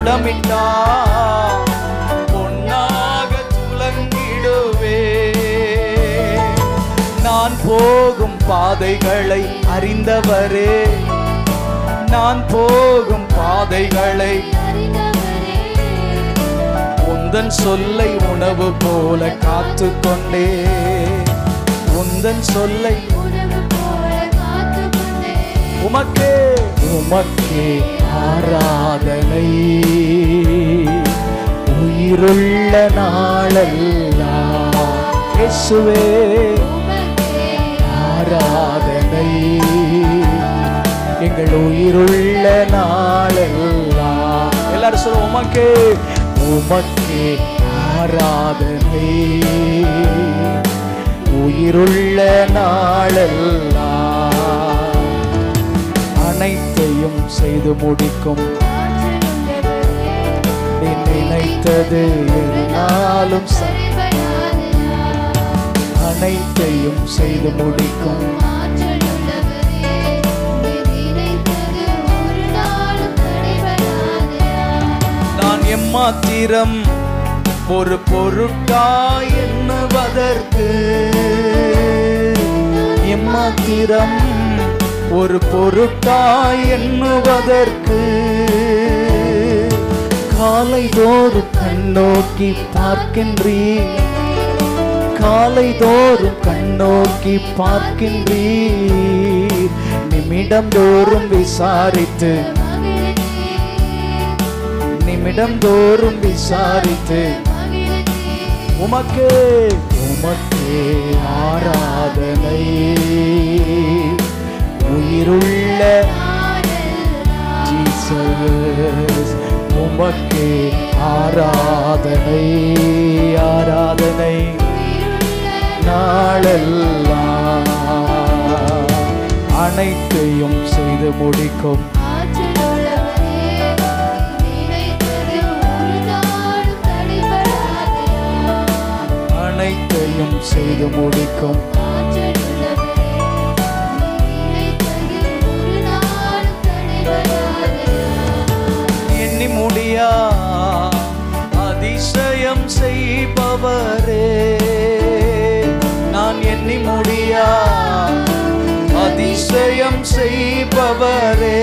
முத்தமிட்டா பொன்னாக துலங்கிடுவே நான் போகும் பாதைகளை அறிந்தவரே நான் போகும் பாதைகளை உந்தன் சொல்லை உணவு போல காத்து கொண்டே உந்தன் சொல்லை உமக்கே உமக்கே ஆராதனை உயிருள்ள நாளெல்லாம் இயேசுவே ஆராதனை எங்கள் உயிருள்ள நாளெல்லாம் எல்லாரும் சொல்லுவோம் உமக்கே உமக்கே ஆராதனை உயிருள்ள நாளெல்லாம் அனைத்தையும் செய்து முடிக்கும் நீ நினைத்தது என்னாலும் ச- அனைத்தையும் செய்து முடிக்கும் நான் எம்மாத்திரம் ஒரு பொருட்டாய் எண்ணுவதற்கு எம்மாத்திரம் ஒரு பொருட்டாய் எண்ணுவதற்கு காலை தோறும் கண்ணோக்கி பார்க்கின்றீர் காலை தோறும் கண்ணோக்கி பார்க்கின்றீர் நிமிடம் தோறும் விசாரித்து நிமிடம் தோறும் விசாரித்து உமக்கே உமக்கே ஆராதனை உயிருள்ள ஜீசஸ் உமக்கே ஆராதனை ஆராதனை நாளெல்லாம் அனைத்தையும் செய்து முடிக்கும் அனைத்தையும் செய்து முடிக்கும் எண்ணி முடியா அதிசயம் செய்பவரே நான் எண்ணி முடியா அதிசயம் செய்பவரே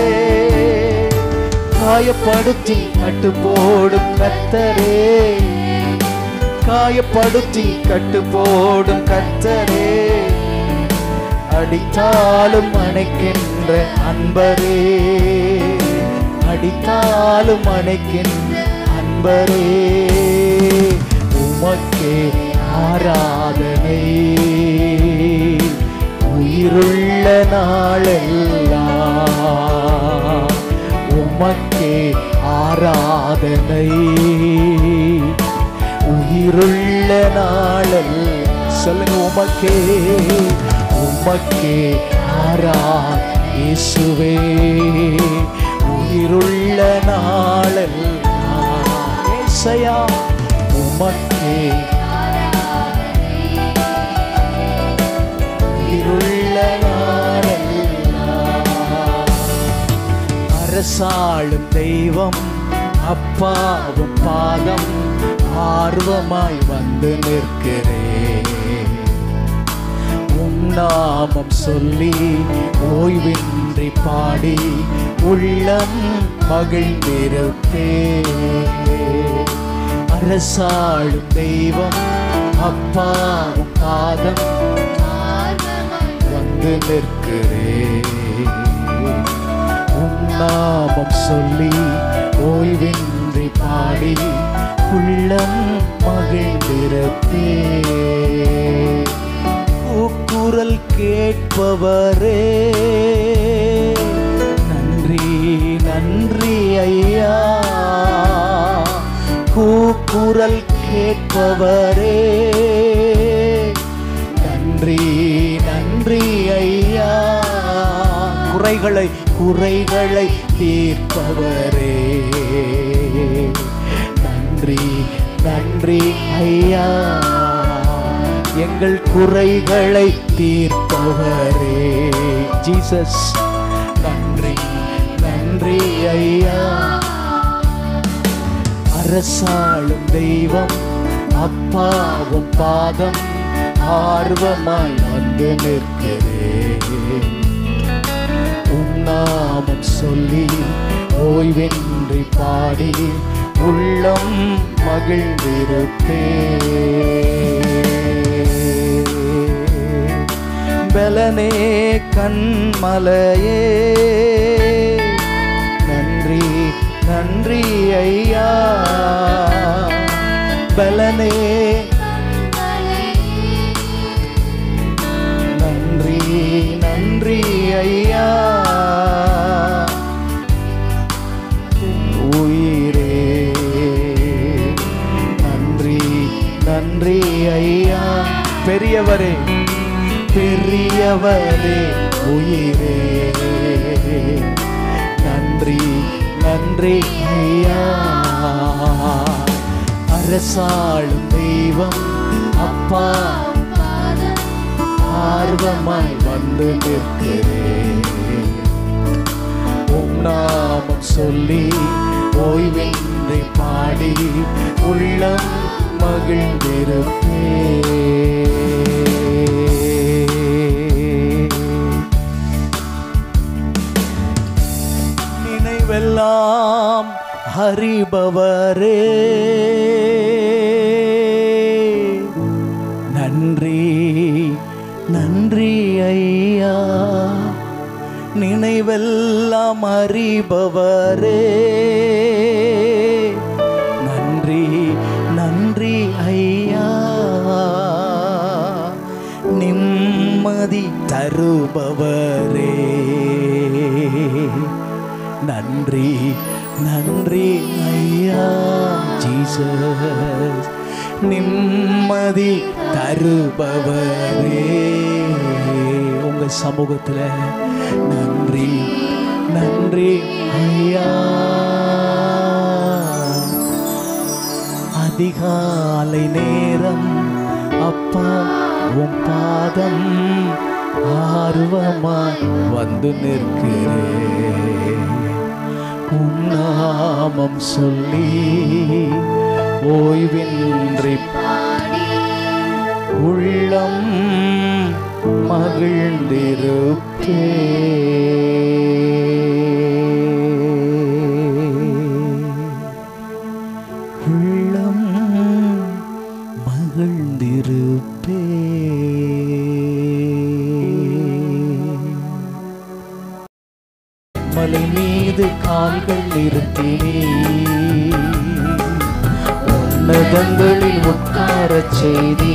காயப்படுத்தி கட்டு போடும் கத்தரே காயப்படுத்தி கட்டு போடும் கத்தரே அடித்தாலும் அணைக்கின்ற அன்பரே அடித்தாலும் அணைக்கின்ற அன்பரே உமக்கே ஆராதனை உயிருள்ள நாளெல்லாம் உமக்கே ஆராதனை உயிருள்ள நாளல் சொல்லுங்க உமக்கே உமக்கே ஆரா இயேசுவே உயிருள்ள நாளல் ஏசையா உமக்கே உயிருள்ள நாளெல்லாம் அரசாளும் தெய்வம் அப்பாவும் பாதம் ஆர்வமாய் வந்து நிற்கிறேன் உம் நாமம் சொல்லி ஓய்வின்றி பாடி உள்ளம் மகிழ்ந்திருப்பே அரசாளும் தெய்வம் அப்பாவும் பாதம் வந்து நிற்கிறேன் உம் நாமம் சொல்லி ஓய்வின்றி பாடி உள்ளம் மகிழ்ந்திருப்பே கூக்குரல் கேட்பவரே நன்றி நன்றி ஐயா கூக்குரல் கேட்பவரே நன்றி நன்றி ஐயா குறைகளை குறைகளை தீர்ப்பவரே நன்றி நன்றி ஐயா எங்கள் குறைகளை தீர்ப்பவரே ஜீசஸ் நன்றி நன்றி ஐயா அரசாளும் தெய்வம் அப்பாவும் பாதம் ஆர்வமாய் வந்து நிற்கிறேன் உம் நாமம் சொல்லி ஓய்வின்றி பாடி உள்ளம் மகிழ்ந்திருப்பே பலனே கண்மலையே நன்றி நன்றி ஐயா பலனே நன்றி நன்றி ஐயா உயிரே நன்றி நன்றி ஐயா பெரியவரே பெரியவரே உயிரே நன்றி நன்றி ஐயா அரசாளும் தெய்வம் அப்பா ஆர்வமாய் வந்து நிற்கிறேன் உம் நாமம் சொல்லி ஓய்வின்றி பாடி உள்ளம் மகிழ்ந்திருப்பே நினைவெல்லாம் ஹரிபவரே நன்றி நன்றி ஐயா நினைவெல்லாம் அறிபவரே நன்றி நன்றி ஐயா நிம்மதி தருபவரே நன்றி நன்றி ஐயா ஜீசஸ் நிம்மதி தருபவரே உங்க சமூகத்துல நன்றி நன்றி ஐயா அதிகாலை நேரம் அப்பா உன் பாதம் ஆர்வமா வந்து நிற்கிறேன் உன் நாமம் சொல்லி ஓய்வின்றி உள்ளம் மகிழ்ந்திருப்பே உள்ளம் மகிழ்ந்திருப்பே மலை மீது கால்கள் நிறுத்தினே உன்னதங்களில் உட்காரச் செய்தே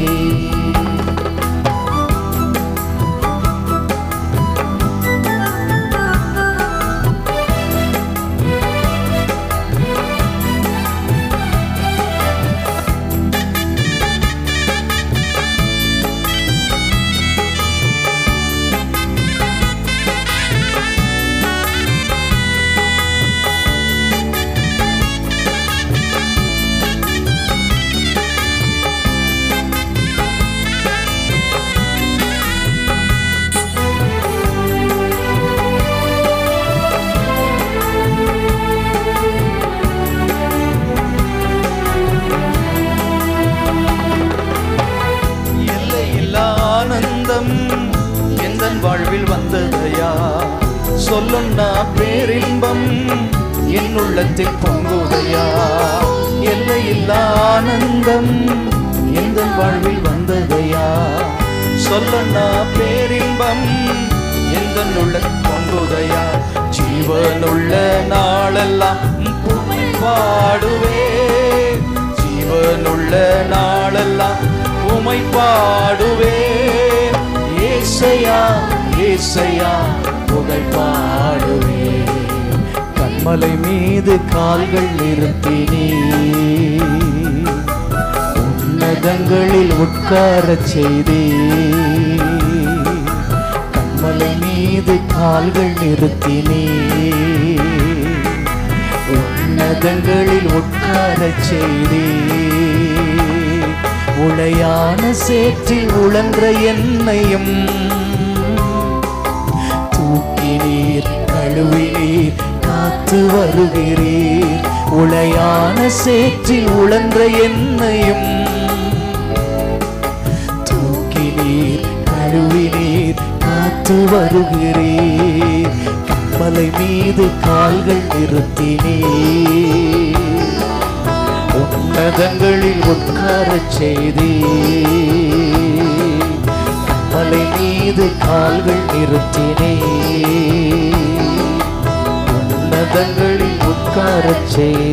எல்லையில்லா ஆனந்தம் எந்த வாழ்வில் வந்ததையா சொல்லுண்ணா பேரின்பம் என் உள்ளத்தில் பொங்குதையா எல்லையில்லா ஆனந்தம் எந்த வாழ்வில் வந்ததையா சொல்லுண்ணா பேரின்பம் எந்த உள்ளத்தில் பொங்குதையா ஜீவனுள்ள நாளெல்லாம் புகழ் பாடுவே ஜீவனுள்ள நாளெல்லாம் உமை பாடுவே ஏசையா ஏசையா புகழ் பாடுவே கண்மலை மீது கால்கள் நிறுத்தினே உன்னதங்களில் உட்காரச் செய்தே கண்மலை மீது கால்கள் நிறுத்தினே உன்னதங்களில் உட்காரச் செய்தே உளையான சேற்றில் உழன்ற என்னையும் தூக்கினீர் கழுவினீர் காத்து வருகிறீர் உளையான சேற்றில் உழன்ற என்னையும் தூக்கி நீர் கழுவி நீர் காத்து வருகிறீர் கப்பலை மீது கால்கள் நிறுத்தினீர் உன்னதங்களில் உட்காரச் செய்தீர் கப்பலை மீது கால்கள் நிறுத்தினீர் உன்னதங்களில் உட்காரச்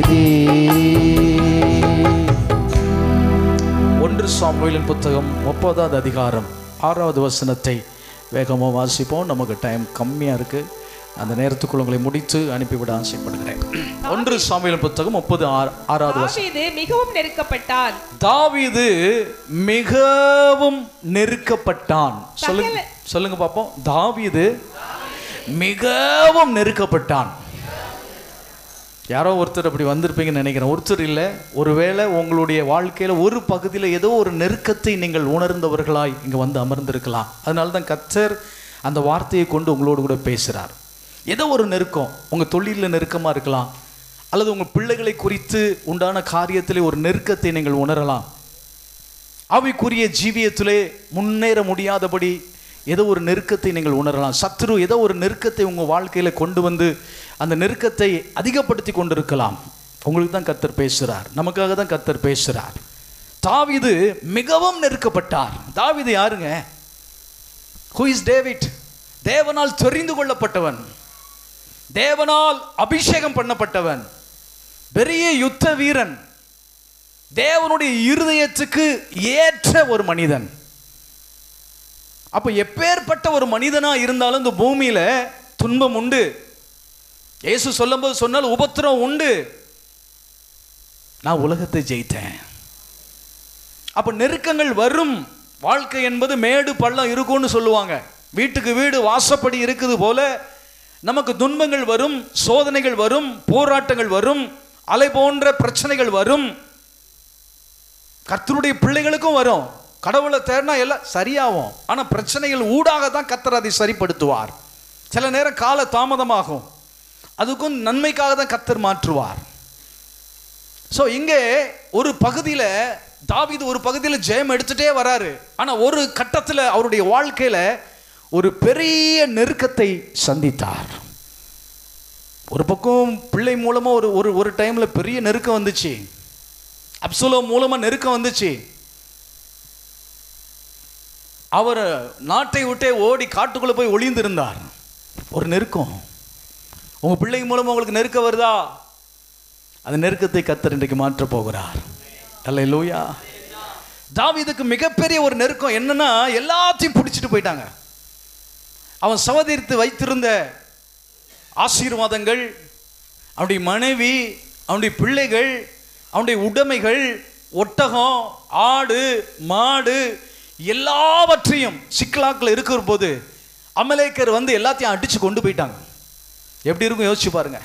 செய்தீர் ஒன்று சாமுவேலின் புத்தகம் முப்பதாவது அதிகாரம் ஆறாவது வசனத்தை வேகமாக வாசிப்போம் நமக்கு டைம் கம்மியாக இருக்கு அந்த நேரத்துக்குள் உங்களை முடித்து அனுப்பிவிட ஆசைப்படுகிறேன் ஒன்று சாமுவேலின் புத்தகம் முப்பது ஆறு ஆறாவது வசனம் தாவீது மிகவும் நெருக்கப்பட்டான் தாவீது மிகவும் நெருக்கப்பட்டான் சொல்லுங்க சகல- சொல்லுங்க பாப்போம் தாவீது மிகவும் நெருக்கப்பட்டான் யாரோ ஒருத்தர் அப்படி வந்திருப்பீங்கன்னு நினைக்கிறேன் ஒருத்தர் இல்லை ஒருவேளை உங்களுடைய வாழ்க்கையில் ஒரு பகுதியில் ஏதோ ஒரு நெருக்கத்தை நீங்கள் உணர்ந்தவர்களாய் இங்கே வந்து அமர்ந்திருக்கலாம் அதனால தான் கத்தர் அந்த வார்த்தையை கொண்டு உங்களோடு கூட பேசுகிறார் ஏதோ ஒரு நெருக்கம் உங்கள் தொழிலில் நெருக்கமாக இருக்கலாம் அல்லது உங்கள் பிள்ளைகளை குறித்து உண்டான காரியத்திலே ஒரு நெருக்கத்தை நீங்கள் உணரலாம் ஆவிக்குரிய ஜீவியத்திலே முன்னேற முடியாதபடி ஏதோ ஒரு நெருக்கத்தை நீங்கள் உணரலாம் சத்ரு ஏதோ ஒரு நெருக்கத்தை உங்கள் வாழ்க்கையில் கொண்டு வந்து அந்த நெருக்கத்தை அதிகப்படுத்தி கொண்டிருக்கலாம் உங்களுக்கு தான் கத்தர் பேசுகிறார் நமக்காக தான் கத்தர் பேசுகிறார் தாவீது மிகவும் நெருக்கப்பட்டார் தாவீது யாருங்க ஹூ இஸ் டேவிட் தேவனால் தெரிந்து கொள்ளப்பட்டவன் தேவனால் அபிஷேகம் பண்ணப்பட்டவன் பெரிய யுத்த வீரன் தேவனுடைய இருதயத்துக்கு ஏற்ற ஒரு மனிதன் அப்ப எப்பேற்பட்ட ஒரு மனிதனா இருந்தாலும் இந்த பூமியில துன்பம் உண்டு இயேசு சொல்லும்போது சொன்னால் உபத்திரம் உண்டு நான் உலகத்தை ஜெயித்தேன் அப்ப நெருக்கங்கள் வரும் வாழ்க்கை என்பது மேடு பள்ளம் இருக்கும்னு சொல்லுவாங்க வீட்டுக்கு வீடு வாசப்படி இருக்குது போல நமக்கு துன்பங்கள் வரும் சோதனைகள் வரும் போராட்டங்கள் வரும் அலை போன்ற பிரச்சனைகள் வரும் கர்த்தருடைய பிள்ளைகளுக்கும் வரும் கடவுளை தேடினா எல்லாம் சரியாகும் ஆனா பிரச்சனைகள் ஊடாக தான் கர்த்தர் அதை சரிப்படுத்துவார் சில நேரம் கால தாமதமாகும் அதுக்கும் நன்மைக்காக தான் கர்த்தர் மாற்றுவார் ஸோ இங்கே ஒரு பகுதியில் தாவீது ஒரு பகுதியில் ஜெயம் எடுத்துட்டே வராரு ஆனால் ஒரு கட்டத்தில் அவருடைய வாழ்க்கையில் ஒரு பெரிய நெருக்கத்தை சந்தித்தார் ஒரு பக்கம் பிள்ளை மூலமாக ஒரு ஒரு ஒரு டைமில் பெரிய நெருக்கம் வந்துச்சு அப்சுலோ மூலமாக நெருக்கம் வந்துச்சு அவர் நாட்டை விட்டே ஓடி காட்டுக்குள்ளே போய் ஒளிந்திருந்தார் ஒரு நெருக்கம் உங்கள் பிள்ளை மூலமாக உங்களுக்கு நெருக்கம் வருதா அந்த நெருக்கத்தை கத்தர் இன்றைக்கு மாற்றப் போகிறார் அல்ல லூயா தாவீதுக்கு மிகப்பெரிய ஒரு நெருக்கம் என்னன்னா எல்லாத்தையும் பிடிச்சிட்டு போயிட்டாங்க அவன் சவதரித்து வைத்திருந்த ஆசீர்வாதங்கள் அவனுடைய மனைவி அவனுடைய பிள்ளைகள் அவனுடைய உடைமைகள் ஒட்டகம் ஆடு மாடு எல்லாவற்றையும் சிக்கலாக்கில் இருக்கிற போது அமலேக்கர் வந்து எல்லாத்தையும் அடிச்சு கொண்டு போயிட்டாங்க எப்படி இருக்கும் யோசிச்சு பாருங்க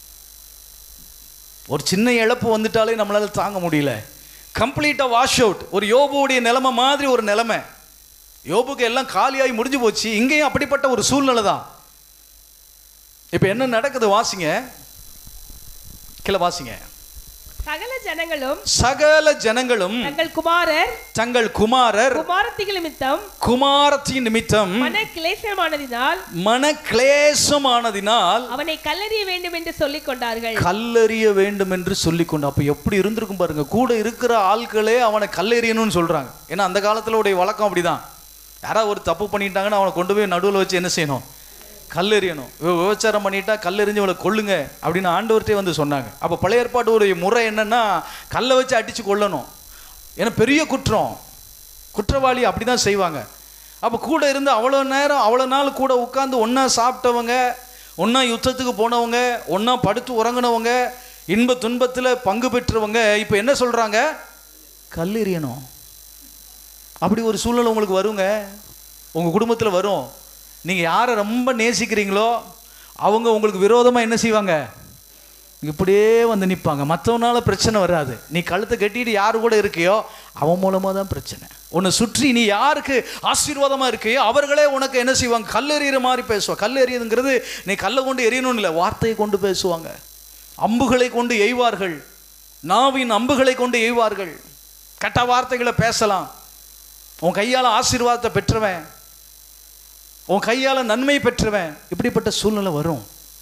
ஒரு சின்ன இழப்பு வந்துட்டாலே நம்மளால தாங்க முடியல கம்ப்ளீட்டாக வாஷ் அவுட் ஒரு யோபுடைய நிலைமை மாதிரி ஒரு நிலைமை யோபுக்கு எல்லாம் காலியாகி முடிஞ்சு போச்சு இங்கேயும் அப்படிப்பட்ட ஒரு சூழ்நிலை தான் இப்போ என்ன நடக்குது வாசிங்க கீழே வாசிங்க சகல ஜனங்களும் சகல ஜனங்களும் தங்கள் குமாரர் தங்கள் குமாரர் குமாரத்திகள் நிமித்தம் குமாரத்தின் நிமித்தம் மன கிளேசமானதினால் மன கிளேசமானதினால் அவனை கல்லறிய வேண்டும் என்று சொல்லிக் கொண்டார்கள் கல்லெறிய வேண்டும் என்று சொல்லிக்கொண்டு அப்போ எப்படி இருந்திருக்கும் பாருங்க கூட இருக்கிற ஆட்களே அவனை கல்லெறியணும்னு சொல்றாங்க ஏன்னா அந்த காலத்துல உடைய வழக்கம் அப்படிதான் யாராவது ஒரு தப்பு பண்ணிட்டாங்கன்னா அவனை கொண்டு போய் நடுவில் வச்சு என்ன செய்யணும் கல்லெறியணும் இவ விபச்சாரம் பண்ணிட்டா கல்லெறிஞ்சு அவளை கொல்லுங்க அப்படின்னு ஆண்டவர்கிட்டே வந்து சொன்னாங்க அப்போ பழைய ஏற்பாடு ஒரு முறை என்னன்னா கல்லை வச்சு அடிச்சு கொல்லணும் ஏன்னா பெரிய குற்றம் குற்றவாளி அப்படி தான் செய்வாங்க அப்போ கூட இருந்து அவ்வளோ நேரம் அவ்வளோ நாள் கூட உட்காந்து ஒன்றா சாப்பிட்டவங்க ஒன்றா யுத்தத்துக்கு போனவங்க ஒன்றா படுத்து உறங்கினவங்க இன்ப துன்பத்தில் பங்கு பெற்றவங்க இப்போ என்ன சொல்கிறாங்க கல்லெறியணும் அப்படி ஒரு சூழ்நிலை உங்களுக்கு வருங்க உங்கள் குடும்பத்தில் வரும் நீங்கள் யாரை ரொம்ப நேசிக்கிறீங்களோ அவங்க உங்களுக்கு விரோதமாக என்ன செய்வாங்க இப்படியே வந்து நிற்பாங்க மற்றவனால பிரச்சனை வராது நீ கழுத்தை கட்டிட்டு யாரு கூட இருக்கியோ அவன் மூலமாக தான் பிரச்சனை உன்னை சுற்றி நீ யாருக்கு ஆசீர்வாதமாக இருக்கியோ அவர்களே உனக்கு என்ன செய்வாங்க கல் எறிகிற மாதிரி பேசுவாங்க கல் எறியுதுங்கிறது நீ கல்லை கொண்டு எறியணும்னு இல்லை வார்த்தையை கொண்டு பேசுவாங்க அம்புகளை கொண்டு எய்வார்கள் நாவின் அம்புகளை கொண்டு எய்வார்கள் கெட்ட வார்த்தைகளை பேசலாம் உன் கையால் ஆசீர்வாதத்தை பெற்றவன் உன் கையால் நன்மை பெற்றவன் இப்படிப்பட்ட சூழ்நிலை வரும்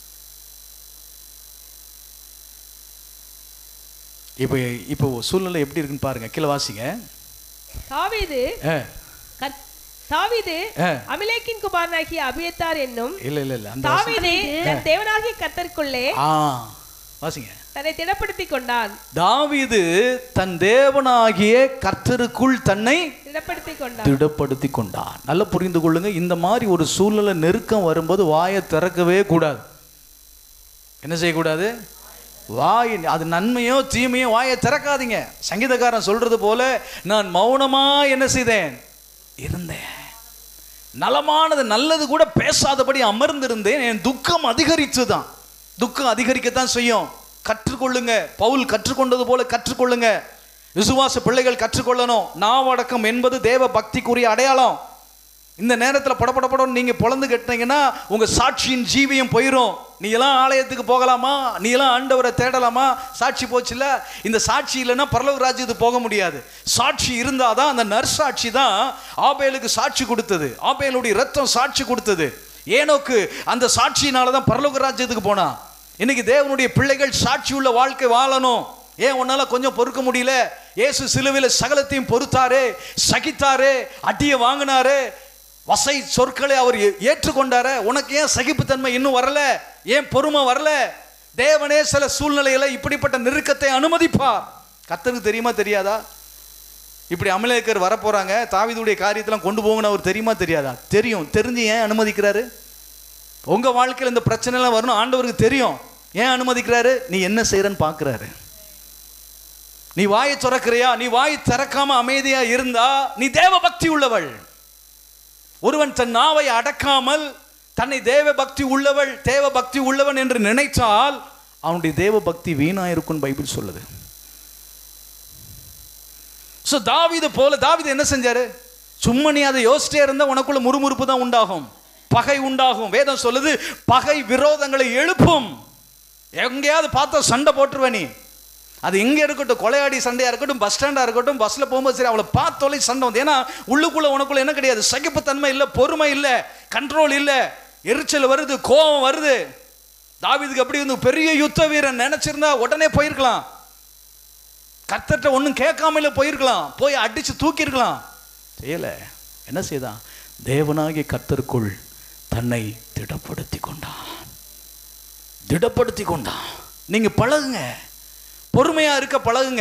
இப்போ இப்போ சூழ்நிலை எப்படி இருக்குன்னு பாருங்க கீழே வாசிங்க தாவீது ஆ, கத்- தாவீது ஆ. அமிலேக்கின் குமாரனாகிய அபியத்தார் என்னும் இல்ல இல்ல இல்ல அந்த வாசி- தாவீது தன் தேவனாகிய கர்த்தருக்குள்ளே ஆ வாசிங்க தன்னை திடப்படுத்திக் கொண்டான் தாவீது தன் தேவனாகிய கர்த்தருக்குள் தன்னை திடப்படுத்திக் கொண்டான் திடப்படுத்தி கொண்டான் நல்லா புரிந்து கொள்ளுங்க இந்த மாதிரி ஒரு சூழ்நிலை நெருக்கம் வரும்போது வாயை திறக்கவே கூடாது என்ன செய்யக்கூடாது வாய் அது நன்மையோ தீமையோ வாயை திறக்காதீங்க சங்கீதக்காரன் சொல்றது போல நான் மௌனமா என்ன செய்தேன் இருந்தேன் நலமானது நல்லது கூட பேசாதபடி அமர்ந்திருந்தேன் என் துக்கம் அதிகரித்து தான் துக்கம் அதிகரிக்கத்தான் செய்யும் கற்றுக்கொள்ளுங்க பவுல் கற்றுக்கொண்டது போல கற்றுக்கொள்ளுங்க விசுவாச பிள்ளைகள் கற்றுக்கொள்ளணும் நாவடக்கம் என்பது தேவ பக்திக்குரிய அடையாளம் இந்த நேரத்தில் படபட படம் நீங்கள் பொழந்து கட்டினீங்கன்னா உங்கள் சாட்சியின் ஜீவியம் போயிடும் நீ எல்லாம் ஆலயத்துக்கு போகலாமா நீ எல்லாம் ஆண்டவரை தேடலாமா சாட்சி போச்சுல்ல இந்த சாட்சி இல்லைன்னா பரலோக ராஜ்யத்துக்கு போக முடியாது சாட்சி இருந்தால் தான் அந்த நற்சாட்சி தான் ஆபேலுக்கு சாட்சி கொடுத்தது ஆபேலுடைய ரத்தம் சாட்சி கொடுத்தது ஏனோக்கு அந்த சாட்சியினால தான் பரலோக ராஜ்யத்துக்கு போனான் இன்னைக்கு தேவனுடைய பிள்ளைகள் சாட்சி உள்ள வாழ்க்கை வாழணும் ஏன் உன்னால கொஞ்சம் பொறுக்க முடியல இயேசு சிலுவையில் சகலத்தையும் பொறுத்தாரு சகித்தாரு அடியை வாங்கினாரு வசை சொற்களை அவர் ஏ- ஏற்றுக்கொண்டாரு உனக்கு ஏன் சகிப்புத்தன்மை இன்னும் வரல ஏன் பொறுமை வரல தேவனே சில சூழ்நிலைகளை இப்படிப்பட்ட நெருக்கத்தை அனுமதிப்பார் கர்த்தருக்கு தெரியுமா தெரியாதா இப்படி அமலேக்கர் வரப்போறாங்க தாவீதுடைய காரியத்தெல்லாம் கொண்டு போகணும்னு அவர் தெரியுமா தெரியாதா தெரியும் தெரிஞ்சு ஏன் அனுமதிக்கிறாரு உங்க வாழ்க்கையில் இந்த பிரச்சனை எல்லாம் வரணும் ஆண்டவருக்கு தெரியும் ஏன் அனுமதிக்கிறாரு நீ என்ன செய்யறன்னு பார்க்கறாரு நீ வாயை திறக்கிறியா நீ வாய் திறக்காம அமைதியா இருந்தா நீ தேவ பக்தி உள்ளவள் ஒருவன் தன் நாவை அடக்காமல் தன்னை தேவ பக்தி உள்ளவள் தேவ பக்தி உள்ளவன் என்று நினைத்தால் அவனுடைய தேவ பக்தி வீணா இருக்கும் பைபிள் சொல்லுது ஸோ தாவீது போல தாவீது என்ன செஞ்சாரு சும்மா நீ அதை யோசிச்சே இருந்தா உனக்குள்ள முறுமுறுப்பு தான் உண்டாகும் பகை உண்டாகும் வேதம் சொல்லுது பகை விரோதங்களை எழுப்பும் எங்கேயாவது பார்த்தா சண்டை போட்டுருவ நீ அது எங்கே இருக்கட்டும் கொலையாடி சண்டையாக இருக்கட்டும் பஸ் ஸ்டாண்டாக இருக்கட்டும் பஸ்ஸில் போகும்போது சரி அவளை பார்த்தோலே சண்டை வந்து ஏன்னா உள்ளுக்குள்ளே உனக்குள்ள என்ன கிடையாது சகிப்புத்தன்மை இல்லை பொறுமை இல்லை கண்ட்ரோல் இல்லை எரிச்சல் வருது கோபம் வருது தாவீதுக்கு அப்படி வந்து பெரிய யுத்த வீரன் நினைச்சிருந்தா உடனே போயிருக்கலாம் கர்த்தர்ட்ட ஒன்றும் கேட்காமல போயிருக்கலாம் போய் அடிச்சு தூக்கியிருக்கலாம் செய்யலை என்ன செய்தான் தேவனாகிய கர்த்தருக்குள் தன்னை திடப்படுத்தி கொண்டான் திடப்படுத்தி கொண்டான் நீங்க பழகுங்க பொறுமையா இருக்க பழகுங்க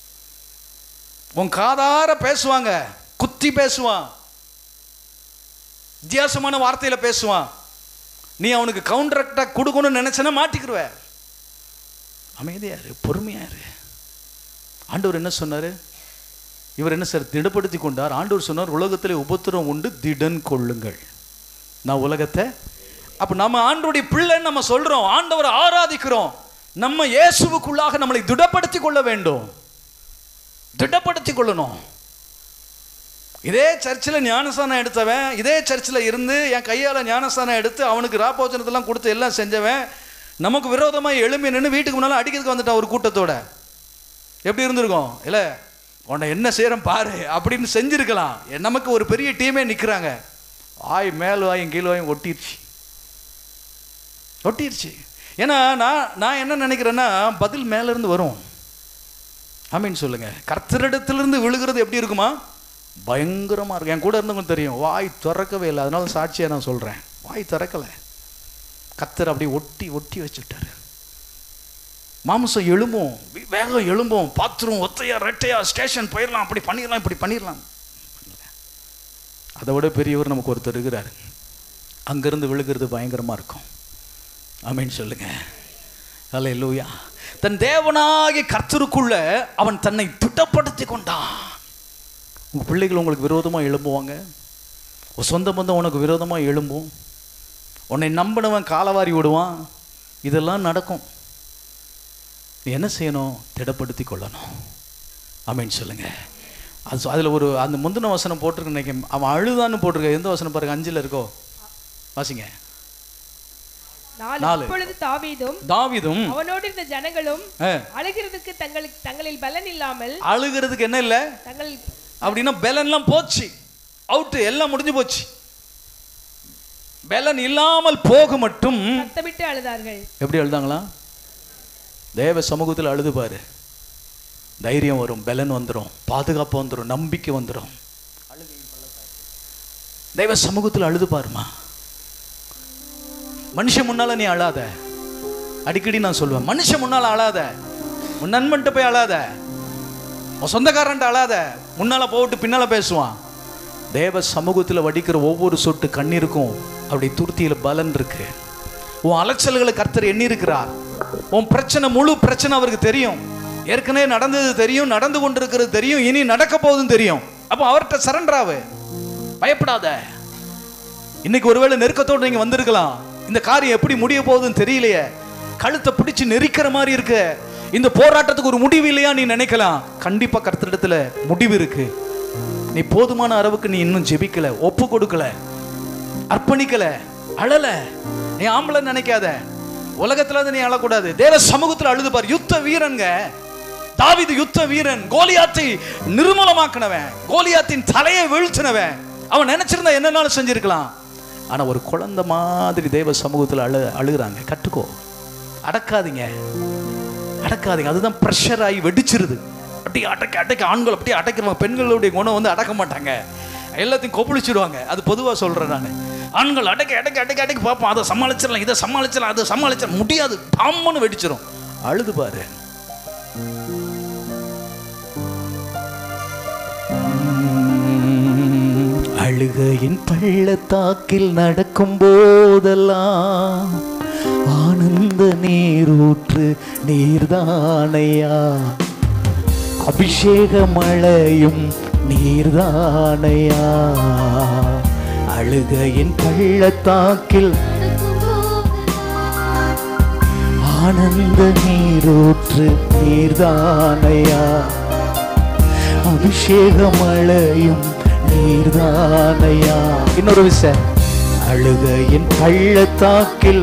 உன் காதார பேசுவாங்க குத்தி பேசுவான் வித்தியாசமான வார்த்தையில பேசுவான் நீ அவனுக்கு கவுண்டர் அட்டாக் கொடுக்கணும்னு நினைச்சனா மாட்டிக்கிருவ அமைதியா இரு பொறுமையா இரு ஆண்டவர் என்ன சொன்னாரு இவர் என்ன சார் திடப்படுத்தி கொண்டார் ஆண்டவர் சொன்னார் உலகத்திலே உபத்திரம் உண்டு திடன் கொள்ளுங்கள் நான் உலகத்தை அப்ப நம்ம ஆண்டவருடைய பிள்ளைன்னு நம்ம சொல்றோம் ஆண்டவரை ஆராதிக்கிறோம் நம்ம இயேசுவுக்குள்ளாக நம்மளை திடப்படுத்திக் கொள்ள வேண்டும் திடப்படுத்திக் கொள்ளணும் இதே சர்ச்சில் ஞானஸ்தானம் எடுத்தவன் இதே சர்ச்சில் இருந்து என் கையால் ஞானஸ்தானம் எடுத்து அவனுக்கு ராப்போச்சனத்தெல்லாம் கொடுத்து எல்லாம் செஞ்சவன் நமக்கு விரோதமாக எழும்பி நின்று வீட்டுக்கு முன்னால் அடிக்கிறதுக்கு வந்துட்டான் ஒரு கூட்டத்தோட எப்படி இருந்திருக்கும் இல்லை உன்னை என்ன செய்கிறேன் பாரு அப்படின்னு செஞ்சிருக்கலாம் எ- நமக்கு ஒரு பெரிய டீமே நிற்கிறாங்க வாய் மேல் வாயும் கீழ் வாயும் ஒட்டிருச்சு ஒட்டிருச்சு ஏன்னா நான் நான் என்ன நினைக்கிறேன்னா பதில் மேலேருந்து வரும் ஆமீன் சொல்லுங்க கர்த்தரிடத்திலிருந்து விழுகிறது எப்படி இருக்குமா பயங்கரமா இருக்கும் என் கூட இருந்தவங்க தெரியும் வாய் திறக்கவே இல்லை அதனால சாட்சியாக நான் சொல்றேன் வாய் திறக்கலை கர்த்தர் அப்படியே ஒட்டி ஒட்டி வச்சுட்டாரு மாம்சம் எழும்பும் வே- வேகம் எழும்பும் பாத்ரூம் ஒத்தையா ரெட்டையா ஸ்டேஷன் போயிடலாம் அப்படி பண்ணிடலாம் இப்படி பண்ணிடலாம் அதை விட பெரியவர் நமக்கு ஒருத்தர் இருக்கிறார் அங்கிருந்து விழுகிறது பயங்கரமா இருக்கும் ஆமென் சொல்லுங்க அல்ல லூயா தன் தேவனாகிய கர்த்தருக்குள்ள அவன் தன்னை திட்டப்படுத்தி கொண்டான் உங்க பிள்ளைகள் உங்களுக்கு விரோதமா எழும்புவாங்க உன் சொந்த பந்தம் உனக்கு விரோதமா எழும்பும் உன்னை நம்பினவன் காலவாரி விடுவான் இதெல்லாம் நடக்கும் நீ என்ன செய்யணும் திடப்படுத்தி கொள்ளணும் ஆமென் சொல்லுங்க அது சொ- அதுல ஒரு அந்த முந்தின வசனம் போட்டிருக்கு நினைக்கிறேன் அவன் அழுதான்னு போட்டிருக்க எந்த வசனம் பாருங்க அஞ்சுல இருக்கோ வாசிங்க நாலு நாலு. அப்பொழுது தாவீதும் தாவிதும் அவனோடு இருந்த ஜனங்களும் ஆ, அழுகிறதுக்கு தங்களுக்கு தங்களில் பலன் இல்லாமல் அழுகிறதுக்கு என்ன இல்லை தங்கள் அப்படின்னா பெலன்லாம் போச்சு அவுட்டு எல்லாம் முடிஞ்சு போச்சு பெலன் இல்லாமல் போக மட்டும் சத்தமிட்டு அழுதார்கள் எப்படி அழுதாங்களா தேவ சமூகத்தில் அழுது பாரு தைரியம் வரும் பெலன் வந்துடும் பாதுகாப்பு வந்துடும் நம்பிக்கை வந்துடும் தெய்வ சமூகத்தில் அழுது பாருமா மனுஷன் முன்னால நீ அழாத அடிக்கடி நான் சொல்லுவேன் மனுஷன் முன்னால அழாத உன் நண்பன்ட்ட போய் அழாத உன் சொந்தக்காரன்ட்ட அழாத முன்னால போட்டு பின்னால பேசுவான் தேவ சமூகத்தில் வடிக்கிற ஒவ்வொரு சொட்டு கண்ணீருக்கும் அப்படி துருத்தியில் பலன் இருக்கு உன் அலைச்சல்களை கர்த்தர் எண்ணி இருக்கிறார் உன் பிரச்சனை முழு பிரச்சனை அவருக்கு தெரியும் ஏற்கனவே நடந்தது தெரியும் நடந்து கொண்டிருக்கிறது தெரியும் இனி நடக்க போகுதுன்னு தெரியும் அப்போ அவர்கிட்ட சரண்டராவு பயப்படாத இன்னைக்கு ஒருவேளை நெருக்கத்தோடு நீங்க வந்திருக்கலாம் இந்த காரியம் எப்படி முடிய போகுதுன்னு தெரியலையே கழுத்தை பிடிச்சு நெரிக்கிற மாதிரி இருக்கு இந்த போராட்டத்துக்கு ஒரு முடிவு இல்லையா நீ நினைக்கலாம் கண்டிப்பா கர்த்தரிடத்துல முடிவு இருக்கு நீ போதுமான அளவுக்கு நீ இன்னும் ஜெபிக்கல ஒப்பு கொடுக்கல அர்ப்பணிக்கல அழல நீ ஆம்பளை நினைக்காத உலகத்துல இருந்து நீ அழக்கூடாது தேவ சமூகத்துல அழுது பார் யுத்த வீரன்க தாவீது யுத்த வீரன் கோலியாத்தை நிர்மூலமாக்கினவன் கோலியாத்தின் தலையை வீழ்த்தினவன் அவன் நினைச்சிருந்தா என்னன்னாலும் செஞ்சிருக்கலாம் ஆனா ஒரு குழந்தை மாதிரி தேவ சமூகத்துல அழு அழுகுறாங்க கட்டுக்கோ அடக்காதீங்க அடக்காதீங்க அதுதான் ப்ரெஷர் ஆகி வெடிச்சிருது அப்படி அடக்க அடக்க ஆண்கள் அப்படியே அடக்கிறவங்க பெண்களுடைய குணம் வந்து அடக்க மாட்டாங்க எல்லாத்தையும் கொப்பளிச்சிடுவாங்க அது பொதுவாக சொல்கிறேன் நான் ஆண்கள் அடக்க அடக்க அடக்க அடக்க பார்ப்போம் அதை சமாளிச்சிடலாம் இதை சமாளிச்சிடலாம் அதை சமாளிச்சிட முடியாது பாம்புன்னு வெடிச்சிரும் அழுது பாரு அழுகையின் பள்ளத்தாக்கில் நடக்கும் போதெல்லாம் ஆனந்த நீரூற்று நீர்தானையா அபிஷேக மழையும் நீர்தானையா அழுகையின் பள்ளத்தாக்கில் ஆனந்த நீரூற்று நீர்தானையா அபிஷேக மழையும் நீர்தானையா இன்னொரு விஷயம் அழுகையின் பள்ளத்தாக்கில்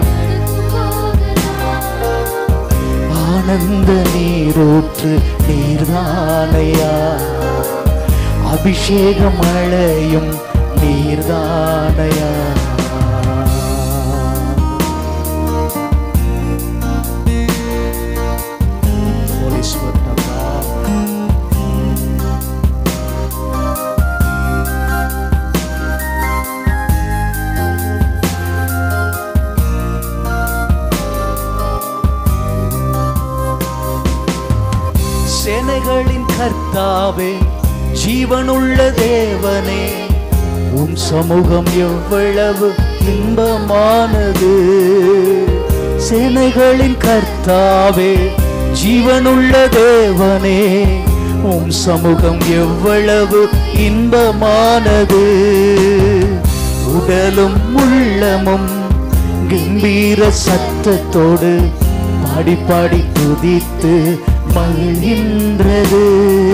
ஆனந்த நீரூற்று நீர்தானையா அபிஷேக மழையும் நீர்தானையா Holy Spirit of God. சேனைகளின் கர்த்தாவே ஜீவனுள்ள தேவனே உன் சமூகம் எவ்வளவு இன்பமானது சேனைகளின் கர்த்தாவே ஜீவனுள்ள தேவனே உன் சமூகம் எவ்வளவு இன்பமானது உடலும் உள்ளமும் கம்பீர சத்தத்தோடு பாடி பாடி துதித்து மகிழ்கின்றது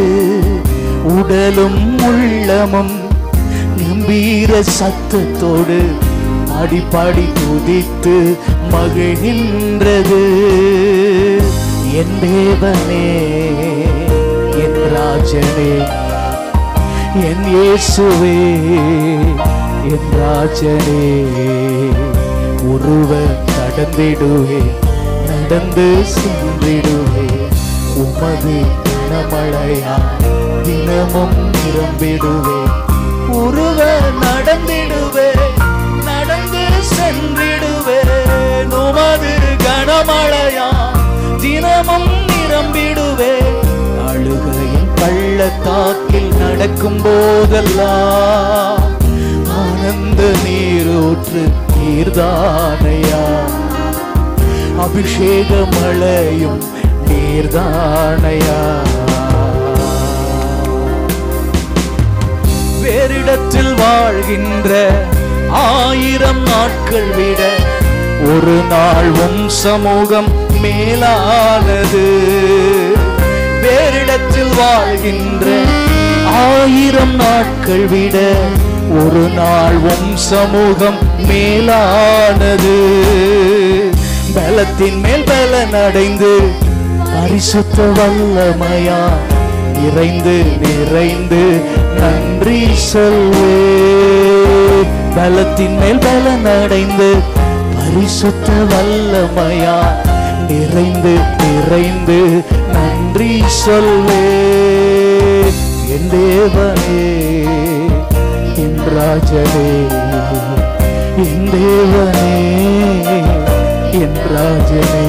உடலும் உள்ளமும் கம்பீர சத்தத்தோடு பாடி பாடி துதித்து மகிழ்கின்றது என் தேவனே என் ராஜனே என் இயேசுவே என் ராஜனே ஒருவர் நடந்திடுவே நடந்து சென்றிடுவே உமது கனமழையா தினமும் நிரம்பிடுவே ஒருவர் நடந்திடுவே நடந்து சென்றிடுவே உமது கனமழையா தினமும் நிரம்பிடுவே அழுகையின் பள்ளத்தாக்கில் நடக்கும் போதெல்லாம் ஆனந்த நீரூற்று நீர்தானையா அபிஷேக மழையும் நீர்தானையா வேறிடத்தில் வாழ்கின்ற ஆயிரம் நாட்கள் விட ஒரு நாள் உம் சமூகம் மேலானது வேறிடத்தில் வாழ்கின்ற ஆயிரம் நாட்கள் விட ஒரு நாள் உம் சமூகம் மேலானது பலத்தின் மேல் பலன் அடைந்து பரிசுத்த வல்லமையா நிறைந்து நிறைந்து நன்றி சொல்வே பலத்தின் மேல் பலன் அடைந்து பரிசுத்த வல்லமையா நிறைந்து நிறைந்து நன்றி சொல்வே என் தேவனே என் ராஜனே என் தேவனே என் ராஜனே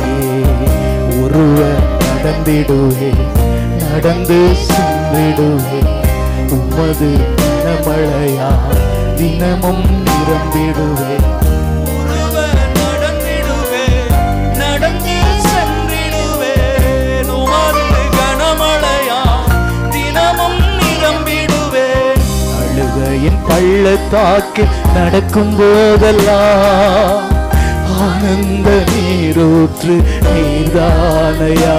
ஒருவர் நடந்திடுவே நடந்து சென்றிடுவே உமது மனமழையா தினமும் நிரம்பிடுவே ஒருவர் நடந்திடுவே நடந்து சென்றிடுவே உமது கனமழையா தினமும் நிரம்பிடுவே அழுகையின் பள்ளத்தாக்கு நடக்கும் போதெல்லாம் ஆனந்த நீரூற்று நீர்தானையா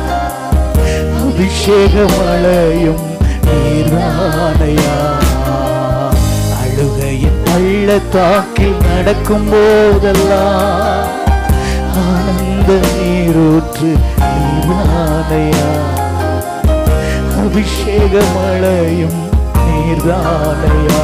அபிஷேக மழையும் நீர்தானையா அழுகையின் பள்ளத்தாக்கில் நடக்கும் போதெல்லாம் ஆனந்த நீரூற்று நீர்தானையா அபிஷேக மழையும் நீர்தானையா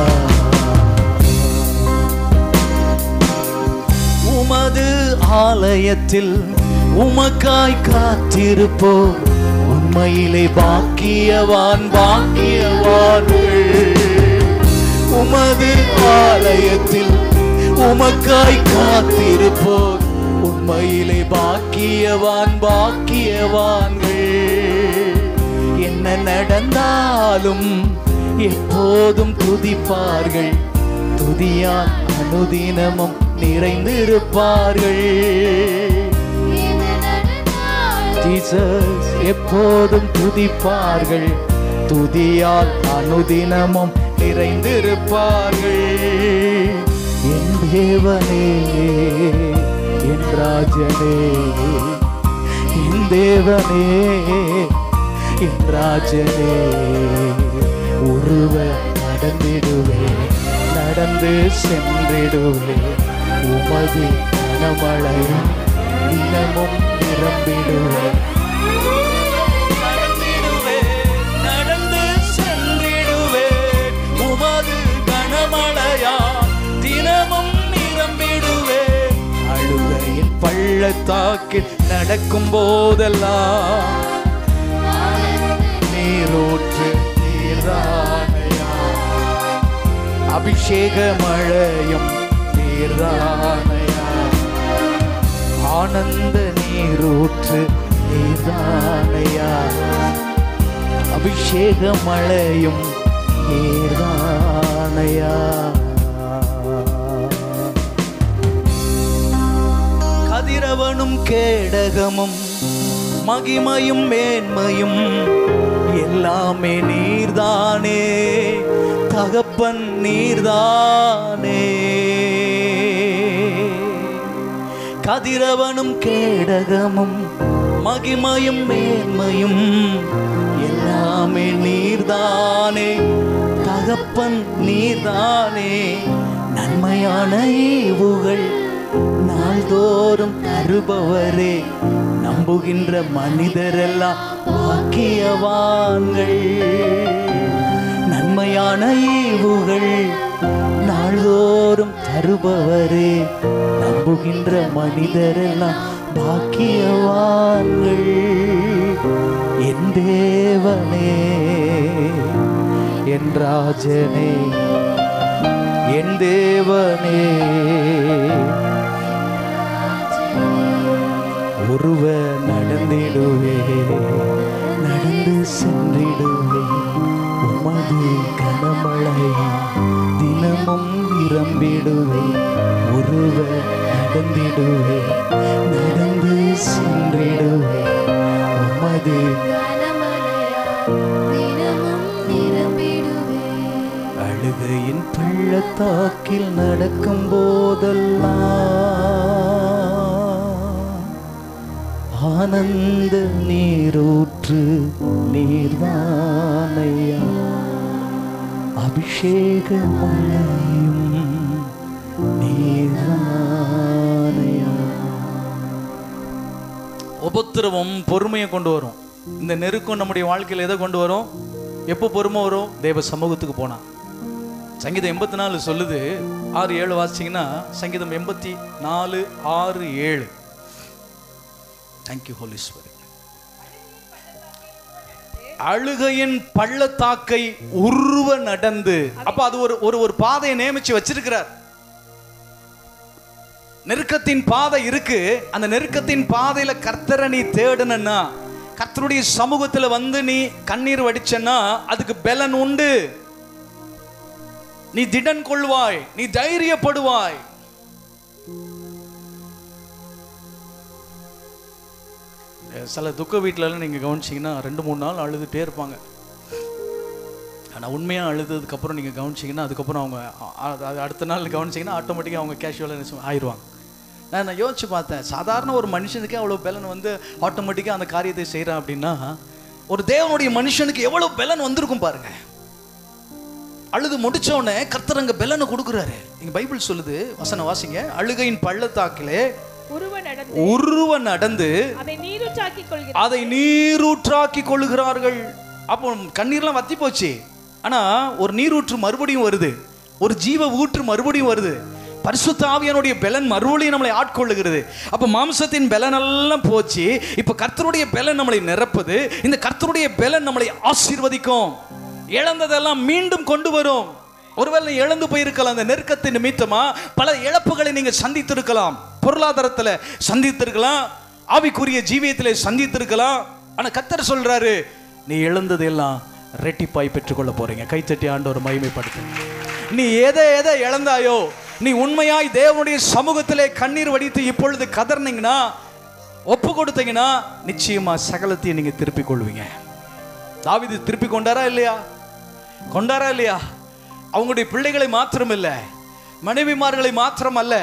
உமது ஆலயத்தில் உமக்காய் காத்திருப்போர் உண்மையிலே பாக்கியவான் பாக்கியவான்கள் உமது ஆலயத்தில் உமக்காய் காத்திருப்போர் உண்மையிலே பாக்கியவான் பாக்கியவான்கள் என்ன நடந்தாலும் எப்போதும் துதிப்பார்கள் துதியான் அனுதினமும் நிறைந்திருப்பார்கள் ஜீசஸ் எப்போதும் துதிப்பார்கள் துதியால் அனுதினமும் நிறைந்திருப்பார்கள் என் தேவனே என் ராஜனே என் தேவனே என் ராஜனே ஒருவ நடந்திடுவே நடந்து சென்றிடுவே உமது கனமழையும் தினமும் நிரம்பிடுவே நடந்திடுவே நடந்து சென்றிடுவே உமது கனமழையா தினமும் நிரம்பிடுவே அழுகையின் பள்ளத்தாக்கில் நடக்கும் போதெல்லாம் நீரூற்று நீர்தானையா அபிஷேக மழையும் நீர்தானையா ஆனந்த நீரூற்று நீர்தானையா அபிஷேக மழையும் நீர்தானையா கதிரவனும் கேடகமும் மகிமையும் மேன்மையும் எல்லாமே நீர்தானே தகப்பன் நீர்தானே கதிரவனும் கேடகமும் மகிமையும் மேன்மையும் எல்லாமே நீர்தானே தகப்பன் நீர்தானே நன்மையான ஈவுகள் நாள்தோறும் தருபவரே நம்புகின்ற மனிதரெல்லாம் பாக்கியவான்கள் நன்மையான ஈவுகள் நாள்தோறும் தருபவரே நம்புகின்ற மனிதரெல்லாம் பாக்கியவான்கள் என் தேவனே என் ராஜனே என் தேவனே ஒருவ நடந்திடுவே நடந்து சென்றிடுவே உமது கனமழையா தினமும் நிரம்பிடுவே ஒருவ நடந்திடுவே நடந்து சென்றிடுவே உமது அழுகையின் பள்ளத்தாக்கில் நடக்கும் போதெல்லாம் ஆனந்த நீரூற்று நீர்தானையா அபிஷேக மழையும் நீர்தானையா உபத்திரவம் பொறுமையை கொண்டு வரும் இந்த நெருக்கம் நம்முடைய வாழ்க்கையில் எதை கொண்டு வரும் எப்போ பொறுமை வரும் தேவ சமூகத்துக்கு போனா சங்கீதம் எண்பத்தி நாலு சொல்லுது ஆறு ஏழு வாசிச்சிங்கன்னா சங்கீதம் எண்பத்தி நாலு ஆறு ஏழு தேங்க்யூ ஹோலீஸ்வரி அழுகையின் பள்ளத்தாக்கை உருவ நடந்து அப்ப அது ஒரு ஒரு ஒரு பாதையை நியமிச்சு வச்சிருக்கிறார் நெருக்கத்தின் பாதை இருக்கு அந்த நெருக்கத்தின் பாதையில கர்த்தரை நீ தேடுனா கர்த்தருடைய சமூகத்துல வந்து நீ கண்ணீர் வடிச்சன்னா அதுக்கு பலன் உண்டு நீ திடன் கொள்வாய் நீ தைரியப்படுவாய் சில துக்க வீட்டிலலாம் நீங்கள் கவனிச்சிங்கன்னா ரெண்டு மூணு நாள் அழுதுகிட்டே இருப்பாங்க ஆனால் உண்மையாக அழுததுக்கப்புறம் நீங்கள் கவனிச்சிங்கன்னா அதுக்கப்புறம் அவங்க அ- அ- அது அடுத்த நாள் கவனிச்சிங்கன்னா ஆட்டோமேட்டிக்காக அவங்க கேஷுவலாக ஆயிடுவாங்க நான் நான் யோசிச்சு பார்த்தேன் சாதாரண ஒரு மனுஷனுக்கே அவ்வளோ பலன் வந்து ஆட்டோமேட்டிக்காக அந்த காரியத்தை செய்கிறான் அப்படின்னா ஒரு தேவனுடைய மனுஷனுக்கு எவ்வளோ பலன் வந்திருக்கும் பாருங்க அழுது முடிச்ச உடனே கர்த்தர் அங்க பெலனை கொடுக்குறாரு இங்க பைபிள் சொல்லுது வசனம் வாசிங்க அழுகையின் பள்ளத்தாக்கிலே உருவ நடந்து உருவ நடந்து அதை நீருற்றாக்கிக் கொள்கிறார் அதை நீரூற்றாக்கி கொள்ளுகிறார்கள் அப்போ கண்ணீர்லாம் வத்தி போச்சு ஆனா ஒரு நீரூற்று மறுபடியும் வருது ஒரு ஜீவ ஊற்று மறுபடியும் வருது பரிசுத்த ஆவியானுடைய பெலன் மறுபடியும் நம்மளை ஆட்கொள்ளுகிறது அப்ப மாம்சத்தின் பெலன் எல்லாம் போச்சு இப்ப கர்த்தருடைய பெலன் நம்மளை நிரப்புது இந்த கர்த்தருடைய பெலன் நம்மளை ஆசீர்வதிக்கும் இழந்ததெல்லாம் மீண்டும் கொண்டு வரும் ஒருவேளை நீ இழந்து போயிருக்கலாம் அந்த நெருக்கத்தின் நிமித்தமா பல இழப்புகளை நீங்க சந்தித்திருக்கலாம் பொருளாதாரத்துல சந்தித்திருக்கலாம் ஆவிக்குரிய ஜீவியத்திலே சந்தித்திருக்கலாம் ஆனா கத்தர் சொல்றாரு நீ இழந்ததெல்லாம் ரெட்டிப்பாய் பெற்றுக்கொள்ள போறீங்க கைத்தட்டி ஆண்டவர் மகிமைப்படுத்து நீ எதை எதை இழந்தாயோ நீ உண்மையாய் தேவனுடைய சமூகத்திலே கண்ணீர் வடித்து இப்பொழுது கதர்னீங்கன்னா ஒப்பு கொடுத்தீங்கன்னா நிச்சயமா சகலத்தையும் நீங்க திருப்பிக் கொள்வீங்க தாவீது திருப்பி கொண்டாரா இல்லையா கொண்டாரா இல்லையா அவங்களுடைய பிள்ளைகளை மாத்திரம் இல்ல மனைவிமார்களை மாத்திரம் அல்ல